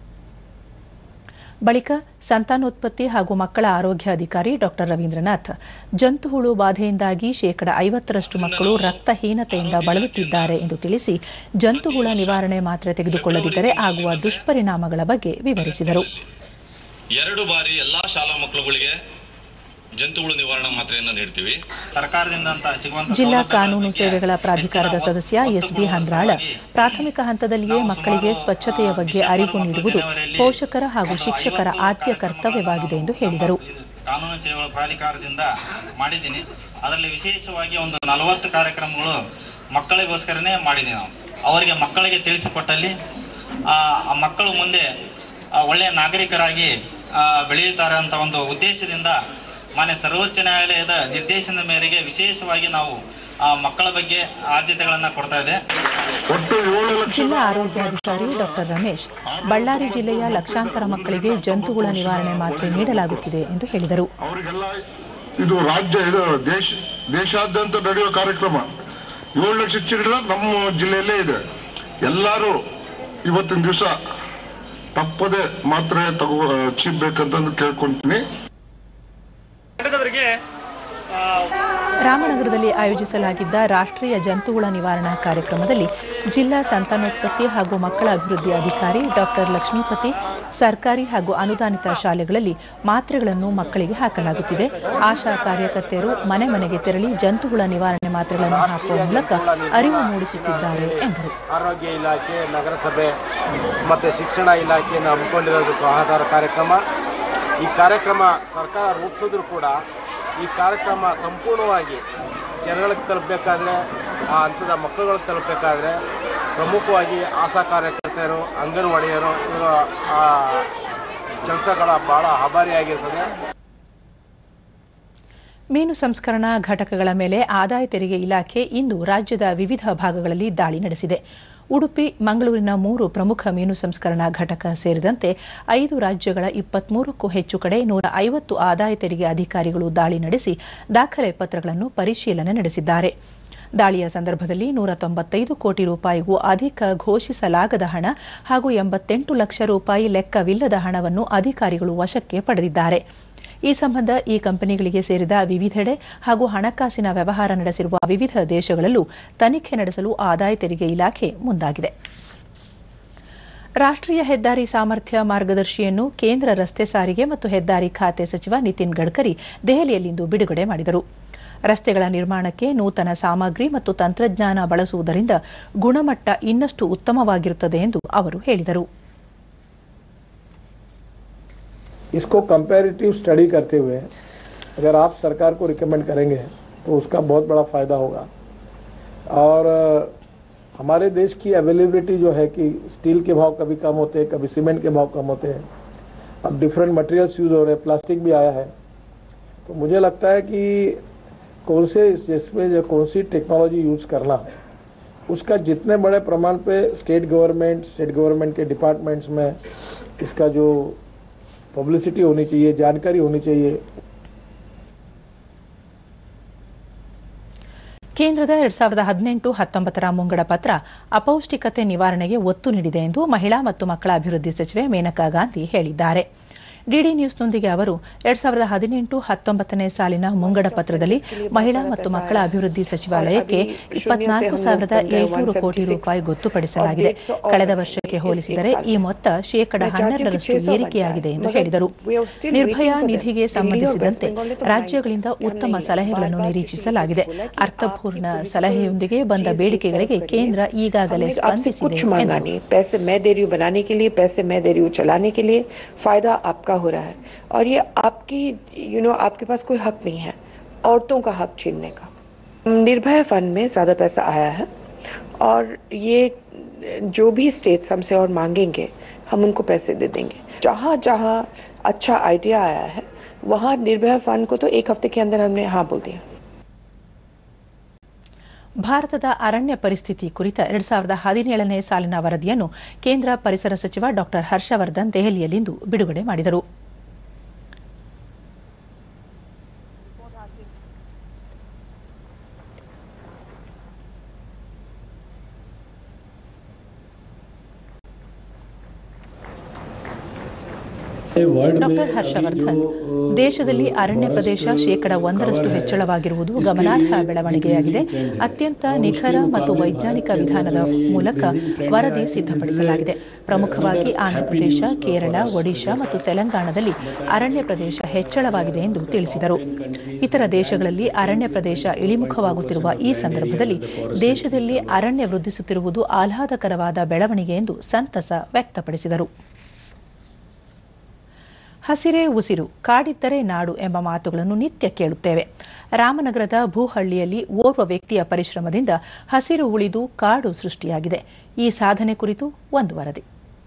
ಬಳಿಕ ಸಂತಾನೋತ್ಪತ್ತಿ ಹಾಗೂ ಮಕ್ಕಳ ಆರೋಗ್ಯ ಅಧಿಕಾರಿ ಡಾ ರವೀಂದ್ರನಾಥ್ ಜಂತುಹುಳು ಬಾಧೆಯಿಂದಾಗಿ ಶೇಕಡ ಐವತ್ತರಷ್ಟು ಮಕ್ಕಳು ರಕ್ತಹೀನತೆಯಿಂದ ಬಳಲುತ್ತಿದ್ದಾರೆ ಎಂದು ತಿಳಿಸಿ ಜಂತುಹುಳ ನಿವಾರಣೆ ಮಾತ್ರೆ ತೆಗೆದುಕೊಳ್ಳದಿದ್ದರೆ ಆಗುವ ದುಷ್ಪರಿಣಾಮಗಳ ಬಗ್ಗೆ ವಿವರಿಸಿದರು ಎರಡು ಬಾರಿ ಎಲ್ಲಾ ಶಾಲಾ ಮಕ್ಕಳುಗಳಿಗೆ ಜಂತುಹುಳು ನಿವಾರಣಾ ಮಾತ್ರೆಯನ್ನ ನೀಡ್ತೀವಿ ಸರ್ಕಾರದಿಂದ ಅಂತ ಸಿಗುವಂತ ಜಿಲ್ಲಾ ಕಾನೂನು ಸೇವೆಗಳ ಪ್ರಾಧಿಕಾರದ ಸದಸ್ಯ ಎಸ್ಬಿ ಹಂದ್ರಾಳ ಪ್ರಾಥಮಿಕ ಹಂತದಲ್ಲಿಯೇ ಮಕ್ಕಳಿಗೆ ಸ್ವಚ್ಛತೆಯ ಬಗ್ಗೆ ಅರಿವು ನೀಡುವುದು ಪೋಷಕರ ಹಾಗೂ ಶಿಕ್ಷಕರ ಆದ್ಯ ಕರ್ತವ್ಯವಾಗಿದೆ ಎಂದು ಹೇಳಿದರು ಕಾನೂನು ಸೇವೆಗಳ ಪ್ರಾಧಿಕಾರದಿಂದ ಮಾಡಿದ್ದೀನಿ ಅದರಲ್ಲಿ ವಿಶೇಷವಾಗಿ ಒಂದು ನಲವತ್ತು ಕಾರ್ಯಕ್ರಮಗಳು ಮಕ್ಕಳಿಗೋಸ್ಕರನೇ ಮಾಡಿದ್ದೀವಿ ನಾವು ಅವರಿಗೆ ಮಕ್ಕಳಿಗೆ ತಿಳಿಸಿಕೊಟ್ಟಲ್ಲಿ ಆ ಆ ಮಕ್ಕಳು ಮುಂದೆ ಆ, ಒಳ್ಳೆಯ ನಾಗರಿಕರಾಗಿ ಆ, ಬೆಳೆಯುತ್ತಾರೆ ಅಂತ ಒಂದು ಉದ್ದೇಶದಿಂದ ಮಾನ್ಯ ಸರ್ವೋಚ್ಚ ನ್ಯಾಯಾಲಯದ ನಿರ್ದೇಶನದ ಮೇರೆಗೆ ವಿಶೇಷವಾಗಿ ನಾವು ಆ ಮಕ್ಕಳ ಬಗ್ಗೆ ಆದ್ಯತೆಗಳನ್ನ ಕೊಡ್ತಾ ಇದೆ ಜಿಲ್ಲಾ ಆರೋಗ್ಯಾಧಿಕಾರಿ ಡಾ ರಮೇಶ್ ಬಳ್ಳಾರಿ ಜಿಲ್ಲೆಯ ಲಕ್ಷಾಂತರ ಮಕ್ಕಳಿಗೆ ಜಂತುಹುಳ ನಿವಾರಣೆ ಮಾತ್ರೆ ನೀಡಲಾಗುತ್ತಿದೆ ಎಂದು ಹೇಳಿದರು ಇದು ರಾಜ್ಯ ಇದು ದೇಶ ದೇಶಾದ್ಯಂತ ನಡೆಯುವ ಕಾರ್ಯಕ್ರಮ ಏಳು ಲಕ್ಷ ಚಿಲ್ಡ್ರ ನಮ್ಮ ಜಿಲ್ಲೆಯಲ್ಲೇ ಇದೆ ಎಲ್ಲರೂ ಇವತ್ತಿನ ದಿವಸ ತಪ್ಪದೆ ಮಾತ್ರೆ ತಗೋ ಚಿಬ್ಬೇಕಂತಂದು ಕೇಳ್ಕೊಂತೀನಿ ರಾಮನಗರದಲ್ಲಿ ಆಯೋಜಿಸಲಾಗಿದ್ದ ರಾಷ್ಟ್ರೀಯ ಜಂತುಹುಳ ನಿವಾರಣಾ ಕಾರ್ಯಕ್ರಮದಲ್ಲಿ ಜಿಲ್ಲಾ ಸಂತಾನೋತ್ಪತ್ತಿ ಹಾಗೂ ಮಕ್ಕಳ ಅಭಿವೃದ್ಧಿ ಅಧಿಕಾರಿ ಡಾಕ್ಟರ್ ಲಕ್ಷ್ಮೀಪತಿ ಸರ್ಕಾರಿ ಹಾಗೂ ಅನುದಾನಿತ ಶಾಲೆಗಳಲ್ಲಿ ಮಾತ್ರೆಗಳನ್ನು ಮಕ್ಕಳಿಗೆ ಹಾಕಲಾಗುತ್ತಿದೆ ಆಶಾ ಕಾರ್ಯಕರ್ತೆಯರು ಮನೆ ಮನೆಗೆ ತೆರಳಿ ಜಂತುಹುಳ ನಿವಾರಣೆ ಮಾತ್ರೆಗಳನ್ನು ಹಾಕುವ ಮೂಲಕ ಅರಿವು ಮೂಡಿಸುತ್ತಿದ್ದಾರೆ ಎಂದರು ಆರೋಗ್ಯ ಇಲಾಖೆ ನಗರಸಭೆ ಮತ್ತು ಶಿಕ್ಷಣ ಇಲಾಖೆಯನ್ನು ಹಮ್ಮಿಕೊಂಡಿರೋದು ಆಧಾರ ಕಾರ್ಯಕ್ರಮ ಈ ಕಾರ್ಯಕ್ರಮ ಸರ್ಕಾರ ರೂಪಿಸಿದ್ರು ಕೂಡ ಈ ಕಾರ್ಯಕ್ರಮ ಸಂಪೂರ್ಣವಾಗಿ ಜನಗಳಿಗೆ ತಲುಪಬೇಕಾದ್ರೆ ಆ ಹಂತದ ಮಕ್ಕಳುಗಳಿಗೆ ತಲುಪಬೇಕಾದ್ರೆ ಪ್ರಮುಖವಾಗಿ ಆಶಾ ಕಾರ್ಯಕರ್ತೆಯರು ಅಂಗನವಾಡಿಯರು ಇದರ ಆ ಕೆಲಸಗಳ ಬಹಳ ಆಭಾರಿಯಾಗಿರ್ತದೆ ಮೀನು ಸಂಸ್ಕರಣಾ ಘಟಕಗಳ ಮೇಲೆ ಆದಾಯ ತೆರಿಗೆ ಇಲಾಖೆ ಇಂದು ರಾಜ್ಯದ ವಿವಿಧ ಭಾಗಗಳಲ್ಲಿ ದಾಳಿ ನಡೆಸಿದೆ ಉಡುಪಿ ಮಂಗಳೂರಿನ ಮೂರು ಪ್ರಮುಖ ಮೀನು ಸಂಸ್ಕರಣಾ ಘಟಕ ಸೇರಿದಂತೆ ಐದು ರಾಜ್ಯಗಳ ಇಪ್ಪತ್ಮೂರಕ್ಕೂ ಹೆಚ್ಚು ಕಡೆ ನೂರ ಐವತ್ತು ಆದಾಯ ತೆರಿಗೆ ಅಧಿಕಾರಿಗಳು ದಾಳಿ ನಡೆಸಿ ದಾಖಲೆ ಪತ್ರಗಳನ್ನು ಪರಿಶೀಲನೆ ನಡೆಸಿದ್ದಾರೆ ದಾಳಿಯ ಸಂದರ್ಭದಲ್ಲಿ ನೂರ ತೊಂಬತ್ತೈದು ಕೋಟಿ ರೂಪಾಯಿಗೂ ಅಧಿಕ ಘೋಷಿಸಲಾಗದ ಹಣ ಹಾಗೂ ಎಂಬತ್ತೆಂಟು ಲಕ್ಷ ರೂಪಾಯಿ ಲೆಕ್ಕವಿಲ್ಲದ ಹಣವನ್ನು ಅಧಿಕಾರಿಗಳು ವಶಕ್ಕೆ ಪಡೆದಿದ್ದಾರೆ ಈ ಸಂಬಂಧ ಈ ಕಂಪನಿಗಳಿಗೆ ಸೇರಿದ ವಿವಿಧೆಡೆ ಹಾಗೂ ಹಣಕಾಸಿನ ವ್ಯವಹಾರ ನಡೆಸಿರುವ ವಿವಿಧ ದೇಶಗಳಲ್ಲೂ ತನಿಖೆ ನಡೆಸಲು ಆದಾಯ ತೆರಿಗೆ ಇಲಾಖೆ ಮುಂದಾಗಿದೆ ರಾಷ್ಟ್ರೀಯ ಹೆದ್ದಾರಿ ಸಾಮರ್ಥ್ಯ ಮಾರ್ಗದರ್ಶಿಯನ್ನು ಕೇಂದ್ರ ರಸ್ತೆ ಸಾರಿಗೆ ಮತ್ತು ಹೆದ್ದಾರಿ ಖಾತೆ ಸಚಿವ ನಿತಿನ್ ಗಡ್ಕರಿ ದೆಹಲಿಯಲ್ಲಿಂದು ಬಿಡುಗಡೆ ಮಾಡಿದರು ರಸ್ತೆಗಳ ನಿರ್ಮಾಣಕ್ಕೆ ನೂತನ ಸಾಮಗ್ರಿ ಮತ್ತು ತಂತ್ರಜ್ಞಾನ ಬಳಸುವುದರಿಂದ ಗುಣಮಟ್ಟ ಇನ್ನಷ್ಟು ಉತ್ತಮವಾಗಿರುತ್ತದೆ ಎಂದು ಅವರು ಹೇಳಿದರು इसको कंपैरेटिव स्टडी करते हुए अगर आप सरकार को रिकमेंड करेंगे तो उसका बहुत बड़ा फायदा होगा और हमारे देश की अवेलेबिलिटी जो है कि स्टील के भाव कभी कम होते हैं कभी सीमेंट के भाव कम होते हैं अब डिफरेंट मटेरियल्स यूज हो रहे हैं प्लास्टिक भी आया है तो मुझे लगता है कि कौन से जिसमें जो कौन सी टेक्नोलॉजी यूज करना उसका जितने बड़े प्रमाण पे स्टेट गवर्नमेंट स्टेट गवर्नमेंट के डिपार्टमेंट्स में इसका जो पब्लिसिटी होनी चाहिए जानकारी होनी चाहिए ಕೇಂದ್ರದ ಎರಡ್ ಸಾವಿರದ ಹದಿನೆಂಟು ಹತ್ತೊಂಬತ್ತರ ಮುಂಗಡ ಪತ್ರ ಅಪೌಷ್ಟಿಕತೆ ನಿವಾರಣೆಗೆ ಒತ್ತು ನೀಡಿದೆ ಎಂದು ಮಹಿಳಾ ಮತ್ತು ಮಕ್ಕಳ ಅಭಿವೃದ್ಧಿ ಸಚಿವೆ ಮೇನಕಾ ಗಾಂಧಿ ಹೇಳಿದ್ದಾರೆ ಡಿಡಿ ನ್ಯೂಸ್ನೊಂದಿಗೆ ಅವರು ಎರಡ್ ಸಾವಿರದ ಹದಿನೆಂಟು ಹತ್ತೊಂಬತ್ತನೇ ಸಾಲಿನ ಮುಂಗಡ ಪತ್ರದಲ್ಲಿ ಮಹಿಳಾ ಮತ್ತು ಮಕ್ಕಳ ಅಭಿವೃದ್ಧಿ ಸಚಿವಾಲಯಕ್ಕೆ ಇಪ್ಪತ್ನಾಲ್ಕು ಸಾವಿರದ ಏಳ್ನೂರು ಕೋಟಿ ರೂಪಾಯಿ ಗೊತ್ತುಪಡಿಸಲಾಗಿದೆ ಕಳೆದ ವರ್ಷಕ್ಕೆ ಹೋಲಿಸಿದರೆ ಈ ಮೊತ್ತ ಶೇಕಡ ಹನ್ನೆರಡರಷ್ಟು ಏರಿಕೆಯಾಗಿದೆ ಎಂದು ಹೇಳಿದರು ನಿರ್ಭಯಾ ನಿಧಿಗೆ ಸಂಬಂಧಿಸಿದಂತೆ ರಾಜ್ಯಗಳಿಂದ ಉತ್ತಮ ಸಲಹೆಗಳನ್ನು ನಿರೀಕ್ಷಿಸಲಾಗಿದೆ ಅರ್ಥಪೂರ್ಣ ಸಲಹೆಯೊಂದಿಗೆ ಬಂದ ಬೇಡಿಕೆಗಳಿಗೆ ಕೇಂದ್ರ ಈಗಾಗಲೇ ಸ್ಪಂದಿಸಿದೆ ಎಂದರು पैसे मैं दे रही हूँ बनाने के लिए पैसे मैं दे रही हूँ चलाने के लिए फायदा आपका हो रहा है और ये आपकी यू नो आपके पास कोई हक नहीं है औरतों का हक छीनने का निर्भया फंड में ज्यादा पैसा आया है और ये जो भी स्टेट्स हमसे और मांगेंगे हम उनको पैसे दे देंगे जहां जहां अच्छा आइडिया आया है वहां निर्भया फंड को तो एक हफ्ते के अंदर हमने हाँ बोल दिया ಭಾರತದ ಅರಣ್ಯ ಪರಿಸ್ಥಿತಿ ಕುರಿತ ಎರಡ್ ಸಾವಿರದ ಹದಿನೇಳನೇ ಸಾಲಿನ ವರದಿಯನ್ನು ಕೇಂದ್ರ ಪರಿಸರ ಸಚಿವ ಡಾ ಹರ್ಷವರ್ಧನ್ ದೆಹಲಿಯಲ್ಲಿಂದು ಬಿಡುಗಡೆ ಮಾಡಿದರು ಡಾಕ್ಟರ್ ಹರ್ಷವರ್ಧನ್ ದೇಶದಲ್ಲಿ ಅರಣ್ಯ ಪ್ರದೇಶ ಶೇಕಡ ಒಂದರಷ್ಟು ಹೆಚ್ಚಳವಾಗಿರುವುದು ಗಮನಾರ್ಹ ಬೆಳವಣಿಗೆಯಾಗಿದೆ ಅತ್ಯಂತ ನಿಖರ ಮತ್ತು ವೈಜ್ಞಾನಿಕ ವಿಧಾನದ ಮೂಲಕ ವರದಿ ಸಿದ್ಧಪಡಿಸಲಾಗಿದೆ ಪ್ರಮುಖವಾಗಿ ಆಂಧ್ರಪ್ರದೇಶ ಕೇರಳ ಒಡಿಶಾ ಮತ್ತು ತೆಲಂಗಾಣದಲ್ಲಿ ಅರಣ್ಯ ಪ್ರದೇಶ ಹೆಚ್ಚಳವಾಗಿದೆ ಎಂದು ತಿಳಿಸಿದರು ಇತರ ದೇಶಗಳಲ್ಲಿ ಅರಣ್ಯ ಪ್ರದೇಶ ಇಳಿಮುಖವಾಗುತ್ತಿರುವ ಈ ಸಂದರ್ಭದಲ್ಲಿ ದೇಶದಲ್ಲಿ ಅರಣ್ಯ ವೃದ್ಧಿಸುತ್ತಿರುವುದು ಆಹ್ಲಾದಕರವಾದ ಬೆಳವಣಿಗೆ ಎಂದು ಸಂತಸ ವ್ಯಕ್ತಪಡಿಸಿದರು ಹಸಿರೇ ಉಸಿರು ಕಾಡಿದ್ದರೆ ನಾಡು ಎಂಬ ಮಾತುಗಳನ್ನು ನಿತ್ಯ ಕೇಳುತ್ತೇವೆ ರಾಮನಗರದ ಭೂಹಳ್ಳಿಯಲ್ಲಿ ಓರ್ವ ವ್ಯಕ್ತಿಯ ಪರಿಶ್ರಮದಿಂದ ಹಸಿರು ಉಳಿದು ಕಾಡು ಸೃಷ್ಟಿಯಾಗಿದೆ ಈ ಸಾಧನೆ ಕುರಿತು ಒಂದು ವರದಿ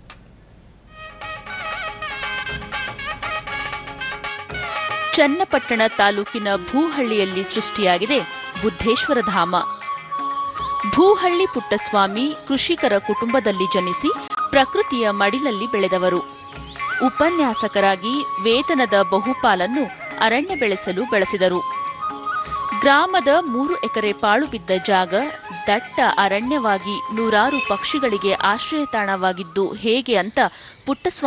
ಚನ್ನಪಟ್ಟಣ ತಾಲೂಕಿನ ಭೂಹಳ್ಳಿಯಲ್ಲಿ ಸೃಷ್ಟಿಯಾಗಿದೆ ಬುದ್ಧೇಶ್ವರ ಧಾಮ ಭೂಹಳ್ಳಿ ಪುಟ್ಟಸ್ವಾಮಿ ಕೃಷಿಕರ ಕುಟುಂಬದಲ್ಲಿ ಜನಿಸಿ ಪ್ರಕೃತಿಯ ಮಡಿಲಲ್ಲಿ ಬೆಳೆದವರು ಉಪನ್ಯಾಸಕರಾಗಿ ವೇತನದ ಬಹುಪಾಲನ್ನು ಅರಣ್ಯ ಬೆಳೆಸಲು ಬಳಸಿದರು ಗ್ರಾಮದ ಮೂರು ಎಕರೆ ಪಾಳು ಬಿದ್ದ ಜಾಗ ದಟ್ಟ ಅರಣ್ಯವಾಗಿ ನೂರಾರು ಪಕ್ಷಿಗಳಿಗೆ ಆಶ್ರಯ ತಾಣವಾಗಿದ್ದು ಹೇಗೆ ಅಂತ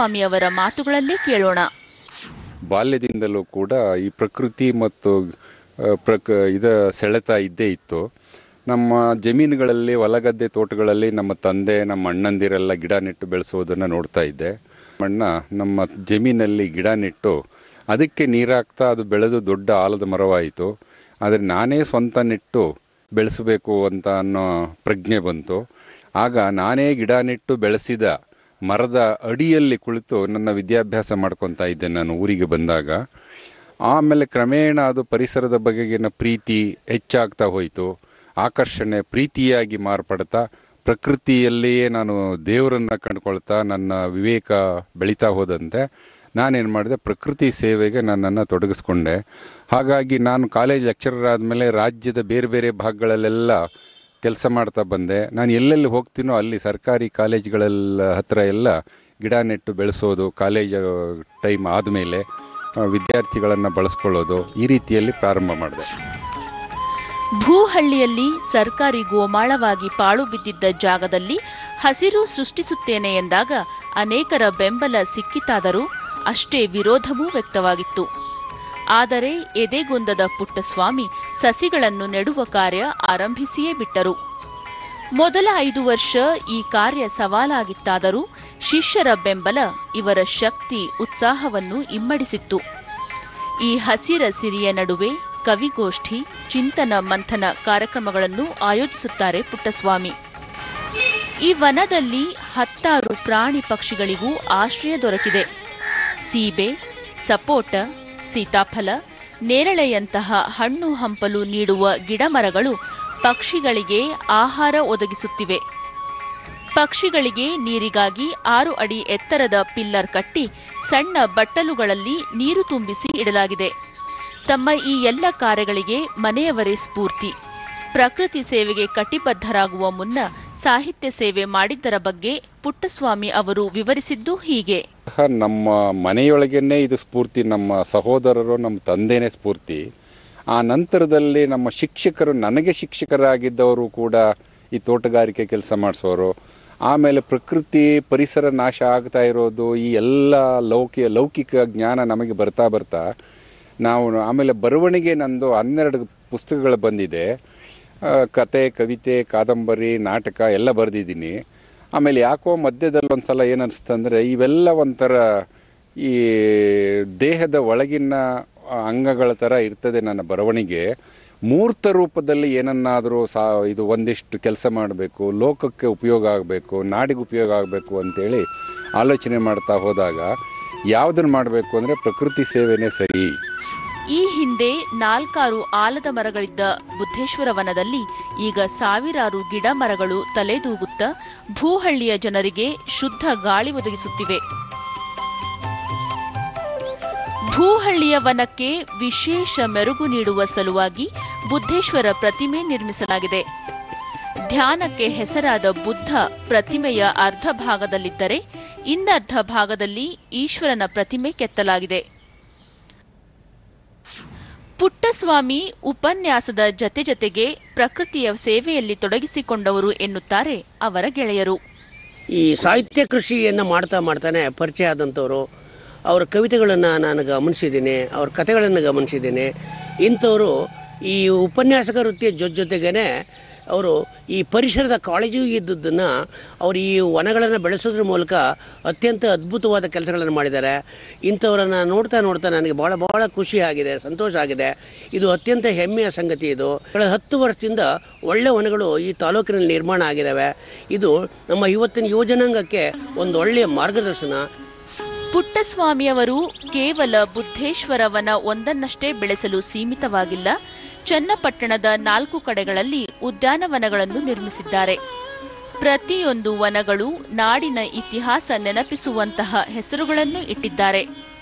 ಪುಟ್ಟಸ್ವಾಮಿಯವರ ಮಾತುಗಳಲ್ಲೇ ಕೇಳೋಣ ಬಾಲ್ಯದಿಂದಲೂ ಕೂಡ ಈ ಪ್ರಕೃತಿ ಮತ್ತು ಆ, ಪ್ರಕ ಇದ ಸೆಳೆತ ಇದ್ದೇ ಇತ್ತು ನಮ್ಮ ಜಮೀನುಗಳಲ್ಲಿ ಹೊಲಗದ್ದೆ ತೋಟಗಳಲ್ಲಿ ನಮ್ಮ ತಂದೆ ನಮ್ಮ ಅಣ್ಣಂದಿರೆಲ್ಲ ಗಿಡ ನೆಟ್ಟು ಬೆಳೆಸೋದನ್ನು ನೋಡ್ತಾ ಇದ್ದೆ ಅಣ್ಣ ನಮ್ಮ ಜಮೀನಲ್ಲಿ ಗಿಡ ನೆಟ್ಟು ಅದಕ್ಕೆ ನೀರಾಕ್ತಾ ಅದು ಬೆಳೆದು ದೊಡ್ಡ ಆಲದ ಮರವಾಯಿತು ಆದರೆ ನಾನೇ ಸ್ವಂತ ನೆಟ್ಟು ಬೆಳೆಸಬೇಕು ಅಂತ ಅನ್ನೋ ಪ್ರಜ್ಞೆ ಬಂತು ಆಗ ನಾನೇ ಗಿಡ ನೆಟ್ಟು ಬೆಳೆಸಿದ ಮರದ ಅಡಿಯಲ್ಲಿ ಕುಳಿತು ನನ್ನ ವಿದ್ಯಾಭ್ಯಾಸ ಮಾಡ್ಕೊತಾ ಇದ್ದೆ ನಾನು ಊರಿಗೆ ಬಂದಾಗ ಆಮೇಲೆ ಕ್ರಮೇಣ ಅದು ಪರಿಸರದ ಬಗೆಗಿನ ಪ್ರೀತಿ ಹೆಚ್ಚಾಗ್ತಾ ಹೋಯಿತು ಆಕರ್ಷಣೆ ಪ್ರೀತಿಯಾಗಿ ಮಾರ್ಪಡ್ತಾ ಪ್ರಕೃತಿಯಲ್ಲಿಯೇ ನಾನು ದೇವರನ್ನ ಕಂಡುಕೊಳ್ತಾ ನನ್ನ ವಿವೇಕ ಬೆಳೀತಾ ಹೋದಂತೆ ನಾನೇನು ಮಾಡಿದೆ ಪ್ರಕೃತಿ ಸೇವೆಗೆ ನನ್ನನ್ನು ತೊಡಗಿಸ್ಕೊಂಡೆ ಹಾಗಾಗಿ ನಾನು ಕಾಲೇಜ್ ಲೆಕ್ಚರರ್ ಆದಮೇಲೆ ರಾಜ್ಯದ ಬೇರೆ ಬೇರೆ ಭಾಗಗಳಲ್ಲೆಲ್ಲ ಕೆಲಸ ಮಾಡ್ತಾ ಬಂದೆ ನಾನು ಎಲ್ಲೆಲ್ಲಿ ಹೋಗ್ತೀನೋ ಅಲ್ಲಿ ಸರ್ಕಾರಿ ಕಾಲೇಜ್ಗಳೆಲ್ಲ ಹತ್ರ ಎಲ್ಲ ಗಿಡ ನೆಟ್ಟು ಬೆಳೆಸೋದು ಕಾಲೇಜ್ ಟೈಮ್ ಆದಮೇಲೆ ವಿದ್ಯಾರ್ಥಿಗಳನ್ನು ಬಳಸ್ಕೊಳ್ಳೋದು ಈ ರೀತಿಯಲ್ಲಿ ಪ್ರಾರಂಭ ಮಾಡಿದೆ ಭೂಹಳ್ಳಿಯಲ್ಲಿ ಸರ್ಕಾರಿ ಗೋಮಾಳವಾಗಿ ಪಾಳು ಬಿದ್ದಿದ್ದ ಜಾಗದಲ್ಲಿ ಹಸಿರು ಸೃಷ್ಟಿಸುತ್ತೇನೆ ಎಂದಾಗ ಅನೇಕರ ಬೆಂಬಲ ಸಿಕ್ಕಿತಾದರೂ ಅಷ್ಟೇ ವಿರೋಧವೂ ವ್ಯಕ್ತವಾಗಿತ್ತು ಆದರೆ ಎದೆಗೊಂದದ ಪುಟ್ಟಸ್ವಾಮಿ ಸಸಿಗಳನ್ನು ನೆಡುವ ಕಾರ್ಯ ಆರಂಭಿಸಿಯೇ ಬಿಟ್ಟರು ಮೊದಲ ಐದು ವರ್ಷ ಈ ಕಾರ್ಯ ಸವಾಲಾಗಿತ್ತಾದರೂ ಶಿಷ್ಯರ ಬೆಂಬಲ ಇವರ ಶಕ್ತಿ ಉತ್ಸಾಹವನ್ನು ಇಮ್ಮಡಿಸಿತ್ತು ಈ ಹಸಿರ ಸಿರಿಯ ನಡುವೆ ಕವಿಗೋಷ್ಠಿ ಚಿಂತನ ಮಂಥನ ಕಾರ್ಯಕ್ರಮಗಳನ್ನು ಆಯೋಜಿಸುತ್ತಾರೆ ಪುಟ್ಟಸ್ವಾಮಿ ಈ ವನದಲ್ಲಿ ಹತ್ತಾರು ಪ್ರಾಣಿ ಪಕ್ಷಿಗಳಿಗೂ ಆಶ್ರಯ ದೊರಕಿದೆ ಸೀಬೆ ಸಪೋಟ ಸೀತಾಫಲ ನೇರಳೆಯಂತಹ ಹಣ್ಣು ಹಂಪಲು ನೀಡುವ ಗಿಡಮರಗಳು ಪಕ್ಷಿಗಳಿಗೆ ಆಹಾರ ಒದಗಿಸುತ್ತಿವೆ ಪಕ್ಷಿಗಳಿಗೆ ನೀರಿಗಾಗಿ ಆರು ಅಡಿ ಎತ್ತರದ ಪಿಲ್ಲರ್ ಕಟ್ಟಿ ಸಣ್ಣ ಬಟ್ಟಲುಗಳಲ್ಲಿ ನೀರು ತುಂಬಿಸಿ ಇಡಲಾಗಿದೆ ತಮ್ಮ ಈ ಎಲ್ಲ ಕಾರ್ಯಗಳಿಗೆ ಮನೆಯವರೇ ಸ್ಫೂರ್ತಿ ಪ್ರಕೃತಿ ಸೇವೆಗೆ ಕಟಿಬದ್ಧರಾಗುವ ಮುನ್ನ ಸಾಹಿತ್ಯ ಸೇವೆ ಮಾಡಿದ್ದರ ಬಗ್ಗೆ ಪುಟ್ಟಸ್ವಾಮಿ ಅವರು ವಿವರಿಸಿದ್ದು ಹೀಗೆ ಸಹ ನಮ್ಮ ಮನೆಯೊಳಗೇನೆ ಇದು ಸ್ಫೂರ್ತಿ ನಮ್ಮ ಸಹೋದರರು ನಮ್ಮ ತಂದೆನೇ ಸ್ಫೂರ್ತಿ ಆ ನಂತರದಲ್ಲಿ ನಮ್ಮ ಶಿಕ್ಷಕರು ನನಗೆ ಶಿಕ್ಷಕರಾಗಿದ್ದವರು ಕೂಡ ಈ ತೋಟಗಾರಿಕೆ ಕೆಲಸ ಮಾಡಿಸೋರು ಆಮೇಲೆ ಪ್ರಕೃತಿ ಪರಿಸರ ನಾಶ ಆಗ್ತಾ ಇರೋದು ಈ ಎಲ್ಲ ಲೌಕಿಕ ಲೌಕಿಕ ಜ್ಞಾನ ನಮಗೆ ಬರ್ತಾ ಬರ್ತಾ ನಾವು ಆಮೇಲೆ ಬರವಣಿಗೆ ನಂದು ಹನ್ನೆರಡು ಪುಸ್ತಕಗಳು ಬಂದಿದೆ ಆ, ಕತೆ ಕವಿತೆ ಕಾದಂಬರಿ ನಾಟಕ ಎಲ್ಲ ಬರೆದಿದ್ದೀನಿ ಆಮೇಲೆ ಯಾಕೋ ಮಧ್ಯದಲ್ಲಿ ಒಂದ್ಸಲ ಏನನ್ನಿಸ್ತಂದ್ರೆ ಇವೆಲ್ಲ ಒಂಥರ ಈ ದೇಹದ ಒಳಗಿನ ಅಂಗಗಳ ಥರ ಇರ್ತದೆ ನನ್ನ ಬರವಣಿಗೆ ಮೂರ್ತ ರೂಪದಲ್ಲಿ ಏನನ್ನಾದರೂ ಸಾ ಇದು ಒಂದಿಷ್ಟು ಕೆಲಸ ಮಾಡಬೇಕು ಲೋಕಕ್ಕೆ ಉಪಯೋಗ ಆಗಬೇಕು ನಾಡಿಗೆ ಉಪಯೋಗ ಆಗಬೇಕು ಅಂತೇಳಿ ಆಲೋಚನೆ ಮಾಡ್ತಾ ಹೋದಾಗ ಯಾವುದನ್ನು ಮಾಡಬೇಕು ಅಂದರೆ ಪ್ರಕೃತಿ ಸೇವೆನೇ ಸರಿ ಈ ಹಿಂದೆ ನಾಲ್ಕಾರು ಆಲದ ಮರಗಳಿದ್ದ ಬುದ್ಧೇಶ್ವರ ವನದಲ್ಲಿ ಈಗ ಸಾವಿರಾರು ಗಿಡ ಮರಗಳು ತಲೆದೂಗುತ್ತಾ ಭೂಹಳ್ಳಿಯ ಜನರಿಗೆ ಶುದ್ಧ ಗಾಳಿ ಒದಗಿಸುತ್ತಿವೆ ಭೂಹಳ್ಳಿಯ ವನಕ್ಕೆ ವಿಶೇಷ ಮೆರುಗು ನೀಡುವ ಸಲುವಾಗಿ ಬುದ್ಧೇಶ್ವರ ಪ್ರತಿಮೆ ನಿರ್ಮಿಸಲಾಗಿದೆ ಧ್ಯಾನಕ್ಕೆ ಹೆಸರಾದ ಬುದ್ಧ ಪ್ರತಿಮೆಯ ಅರ್ಧ ಭಾಗದಲ್ಲಿದ್ದರೆ ಇನ್ನರ್ಧ ಭಾಗದಲ್ಲಿ ಈಶ್ವರನ ಪ್ರತಿಮೆ ಕೆತ್ತಲಾಗಿದೆ ಪುಟ್ಟಸ್ವಾಮಿ ಉಪನ್ಯಾಸದ ಜತೆ ಜತೆಗೆ ಪ್ರಕೃತಿಯ ಸೇವೆಯಲ್ಲಿ ತೊಡಗಿಸಿಕೊಂಡವರು ಎನ್ನುತ್ತಾರೆ ಅವರ ಗೆಳೆಯರು ಈ ಸಾಹಿತ್ಯ ಕೃಷಿಯನ್ನು ಮಾಡ್ತಾ ಮಾಡ್ತಾನೆ ಪರಿಚಯ ಆದಂಥವ್ರು ಅವರ ಕವಿತೆಗಳನ್ನು ನಾನು ಗಮನಿಸಿದ್ದೀನಿ ಅವ್ರ ಕಥೆಗಳನ್ನು ಗಮನಿಸಿದ್ದೀನಿ ಇಂಥವರು ಈ ಉಪನ್ಯಾಸಕ ವೃತ್ತಿಯ ಜೊತೆ ಜೊತೆಗೇನೆ ಅವರು ಈ ಪರಿಸರದ ಕಾಳಜಿ ಇದ್ದದ್ದನ್ನು ಅವರು ಈ ವನಗಳನ್ನು ಬೆಳೆಸೋದ್ರ ಮೂಲಕ ಅತ್ಯಂತ ಅದ್ಭುತವಾದ ಕೆಲಸಗಳನ್ನು ಮಾಡಿದ್ದಾರೆ ಇಂಥವರನ್ನು ನೋಡ್ತಾ ನೋಡ್ತಾ ನನಗೆ ಭಾಳ ಭಾಳ ಖುಷಿ ಆಗಿದೆ ಸಂತೋಷ ಆಗಿದೆ ಇದು ಅತ್ಯಂತ ಹೆಮ್ಮೆಯ ಸಂಗತಿ ಇದು ಕಳೆದ ಹತ್ತು ವರ್ಷದಿಂದ ಒಳ್ಳೆ ವನಗಳು ಈ ತಾಲೂಕಿನಲ್ಲಿ ನಿರ್ಮಾಣ ಆಗಿದ್ದಾವೆ ಇದು ನಮ್ಮ ಇವತ್ತಿನ ಯುವಜನಾಂಗಕ್ಕೆ ಒಂದು ಒಳ್ಳೆಯ ಮಾರ್ಗದರ್ಶನ ಪುಟ್ಟಸ್ವಾಮಿಯವರು ಕೇವಲ ಬುದ್ಧೇಶ್ವರವನ ಒಂದನ್ನಷ್ಟೇ ಬೆಳೆಸಲು ಸೀಮಿತವಾಗಿಲ್ಲ ಚನ್ನಪಟ್ಟಣದ ನಾಲ್ಕು ಕಡೆಗಳಲ್ಲಿ ಉದ್ಯಾನವನಗಳನ್ನು ನಿರ್ಮಿಸಿದ್ದಾರೆ ಪ್ರತಿಯೊಂದು ವನಗಳು ನಾಡಿನ ಇತಿಹಾಸ ನೆನಪಿಸುವಂತಹ ಹೆಸರುಗಳನ್ನು ಇಟ್ಟಿದ್ದಾರೆ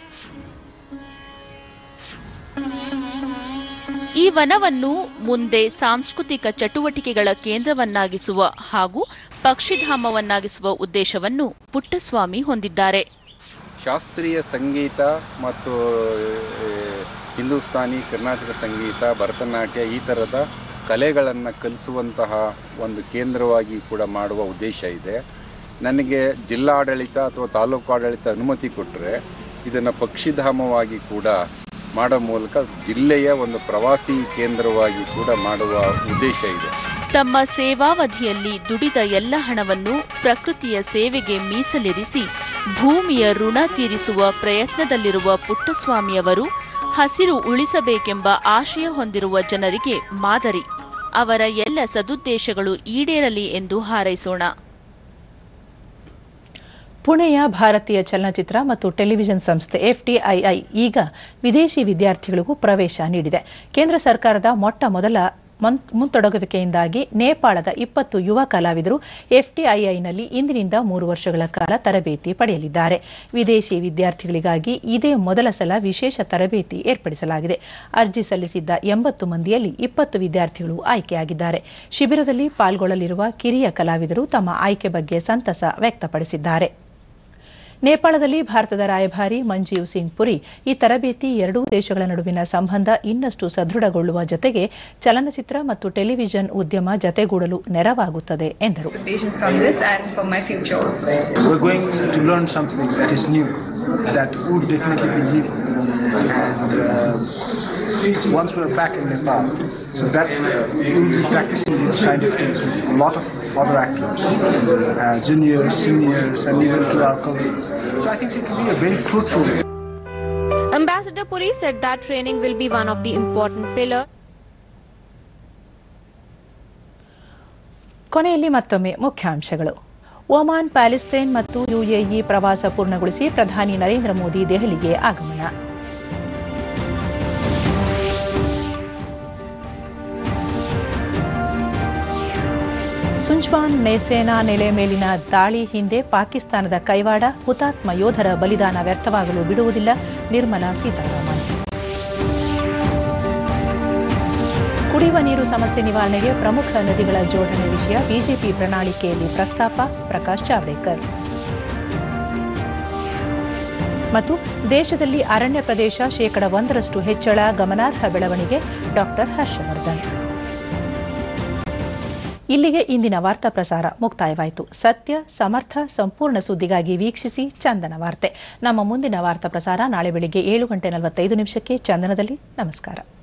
ಈ ವನವನ್ನು ಮುಂದೆ ಸಾಂಸ್ಕೃತಿಕ ಚಟುವಟಿಕೆಗಳ ಕೇಂದ್ರವನ್ನಾಗಿಸುವ ಹಾಗೂ ಪಕ್ಷಿಧಾಮವನ್ನಾಗಿಸುವ ಉದ್ದೇಶವನ್ನು ಪುಟ್ಟಸ್ವಾಮಿ ಹೊಂದಿದ್ದಾರೆ ಶಾಸ್ತ್ರೀಯ ಸಂಗೀತ ಮತ್ತು ಆ, ಹಿಂದೂಸ್ತಾನಿ ಕರ್ನಾಟಕ ಸಂಗೀತ ಭರತನಾಟ್ಯ ಈ ಥರದ ಕಲೆಗಳನ್ನು ಕಲಿಸುವಂತಹ ಒಂದು ಕೇಂದ್ರವಾಗಿ ಕೂಡ ಮಾಡುವ ಉದ್ದೇಶ ಇದೆ ನನಗೆ ಜಿಲ್ಲಾಡಳಿತ ಅಥವಾ ತಾಲೂಕು ಆಡಳಿತ ಅನುಮತಿ ಕೊಟ್ಟರೆ ಇದನ್ನು ಪಕ್ಷಿಧಾಮವಾಗಿ ಕೂಡ ಮಾಡೋ ಮೂಲಕ ಜಿಲ್ಲೆಯ ಒಂದು ಪ್ರವಾಸಿ ಕೇಂದ್ರವಾಗಿ ಕೂಡ ಮಾಡುವ ಉದ್ದೇಶ ಇದೆ ತಮ್ಮ ಸೇವಾವಧಿಯಲ್ಲಿ ದುಡಿದ ಎಲ್ಲ ಹಣವನ್ನು ಪ್ರಕೃತಿಯ ಸೇವೆಗೆ ಮೀಸಲಿರಿಸಿ ಭೂಮಿಯ ಋಣ ತೀರಿಸುವ ಪ್ರಯತ್ನದಲ್ಲಿರುವ ಪುಟ್ಟಸ್ವಾಮಿಯವರು ಹಸಿರು ಉಳಿಸಬೇಕೆಂಬ ಆಶಯ ಹೊಂದಿರುವ ಜನರಿಗೆ ಮಾದರಿ ಅವರ ಎಲ್ಲ ಸದುದ್ದೇಶಗಳು ಈಡೇರಲಿ ಎಂದು ಹಾರೈಸೋಣ ಪುಣೆಯ ಭಾರತೀಯ ಚಲನಚಿತ್ರ ಮತ್ತು ಟೆಲಿವಿಷನ್ ಸಂಸ್ಥೆ ಎಫ್ಟಿಐಐ ಈಗ ವಿದೇಶಿ ವಿದ್ಯಾರ್ಥಿಗಳಿಗೂ ಪ್ರವೇಶ ನೀಡಿದೆ ಕೇಂದ್ರ ಸರ್ಕಾರದ ಮೊಟ್ಟ ಮೊದಲ ಮನ್- ಮುಂತೊಡಗುವಿಕೆಯಿಂದಾಗಿ ನೇಪಾಳದ ಇಪ್ಪತ್ತು ಯುವ ಕಲಾವಿದರು ಎಫ್ಟಿಐಐನಲ್ಲಿ ಇಂದಿನಿಂದ ಮೂರು ವರ್ಷಗಳ ಕಾಲ ತರಬೇತಿ ಪಡೆಯಲಿದ್ದಾರೆ ವಿದೇಶಿ ವಿದ್ಯಾರ್ಥಿಗಳಿಗಾಗಿ ಇದೇ ಮೊದಲ ಸಲ ವಿಶೇಷ ತರಬೇತಿ ಏರ್ಪಡಿಸಲಾಗಿದೆ ಅರ್ಜಿ ಸಲ್ಲಿಸಿದ್ದ ಎಂಬತ್ತು ಮಂದಿಯಲ್ಲಿ ಇಪ್ಪತ್ತು ವಿದ್ಯಾರ್ಥಿಗಳು ಆಯ್ಕೆಯಾಗಿದ್ದಾರೆ ಶಿಬಿರದಲ್ಲಿ ಪಾಲ್ಗೊಳ್ಳಲಿರುವ ಕಿರಿಯ ಕಲಾವಿದರು ತಮ್ಮ ಆಯ್ಕೆ ಬಗ್ಗೆ ಸಂತಸ ವ್ಯಕ್ತಪಡಿಸಿದ್ದಾರೆ ನೇಪಾಳದಲ್ಲಿ ಭಾರತದ ರಾಯಭಾರಿ ಮಂಜೀವ್ ಸಿಂಗ್ ಪುರಿ ಈ ತರಬೇತಿ ಎರಡೂ ದೇಶಗಳ ನಡುವಿನ ಸಂಬಂಧ ಇನ್ನಷ್ಟು ಸದೃಢಗೊಳ್ಳುವ ಜೊತೆಗೆ ಚಲನಚಿತ್ರ ಮತ್ತು ಟೆಲಿವಿಷನ್ ಉದ್ಯಮ ಜತೆಗೂಡಲು ನೆರವಾಗುತ್ತದೆ ಎಂದರು expectations from this and for my future also. We're going to learn something that is new, that would definitely be new. And, uh, once we're back in Nepal, so that uh, we will be practicing these kind of things with a lot of other actors, uh, juniors, seniors, and even to our colleagues. So I think it will be a very fruitful. Ambassador Puri said that training will be one of the important pillars. ಕೊನೆಯಲ್ಲಿ ಮತ್ತೊಮ್ಮೆ ಮುಖ್ಯಾಂಶಗಳು Oman Palestine ಮತ್ತು UAE ಪ್ರವಾಸ ಪೂರ್ಣಗೊಳಿಸಿ ಪ್ರಧಾನಿ ನರೇಂದ್ರ ಮೋದಿ ದೆಹಲಿಗೆ ಆಗಮನ ಸುಂಜ್ವಾನ್ ಸೇನಾ ನೆಲೆ ಮೇಲಿನ ದಾಳಿ ಹಿಂದೆ ಪಾಕಿಸ್ತಾನದ ಕೈವಾಡ ಹುತಾತ್ಮ ಯೋಧರ ಬಲಿದಾನ ವ್ಯರ್ಥವಾಗಲು ಬಿಡುವುದಿಲ್ಲ ನಿರ್ಮಲಾ ಸೀತಾರಾಮನ್ ಕುಡಿಯುವ ನೀರು ಸಮಸ್ಯೆ ನಿವಾರಣೆಗೆ ಪ್ರಮುಖ ನದಿಗಳ ಜೋಡಣೆ ವಿಷಯ ಬಿಜೆಪಿ ಪ್ರಣಾಳಿಕೆಯಲ್ಲಿ ಪ್ರಸ್ತಾಪ ಪ್ರಕಾಶ್ ಜಾವಡೇಕರ್ ಮತ್ತು ದೇಶದಲ್ಲಿ ಅರಣ್ಯ ಪ್ರದೇಶ ಶೇಕಡ ಒಂದರಷ್ಟು ಹೆಚ್ಚಳ ಗಮನಾರ್ಹ ಬೆಳವಣಿಗೆ ಡಾಕ್ಟರ್ ಹರ್ಷವರ್ಧನ್ ಇಲ್ಲಿಗೆ ಇಂದಿನ ವಾರ್ತಾ ಪ್ರಸಾರ ಮುಕ್ತಾಯವಾಯಿತು ಸತ್ಯ ಸಮರ್ಥ ಸಂಪೂರ್ಣ ಸುದ್ದಿಗಾಗಿ ವೀಕ್ಷಿಸಿ ಚಂದನ ವಾರ್ತೆ ನಮ್ಮ ಮುಂದಿನ ವಾರ್ತಾ ಪ್ರಸಾರ ನಾಳೆ ಬೆಳಿಗ್ಗೆ ಏಳು ಗಂಟೆ ನಲವತ್ತೈದು ನಿಮಿಷಕ್ಕೆ ಚಂದನದಲ್ಲಿ ನಮಸ್ಕಾರ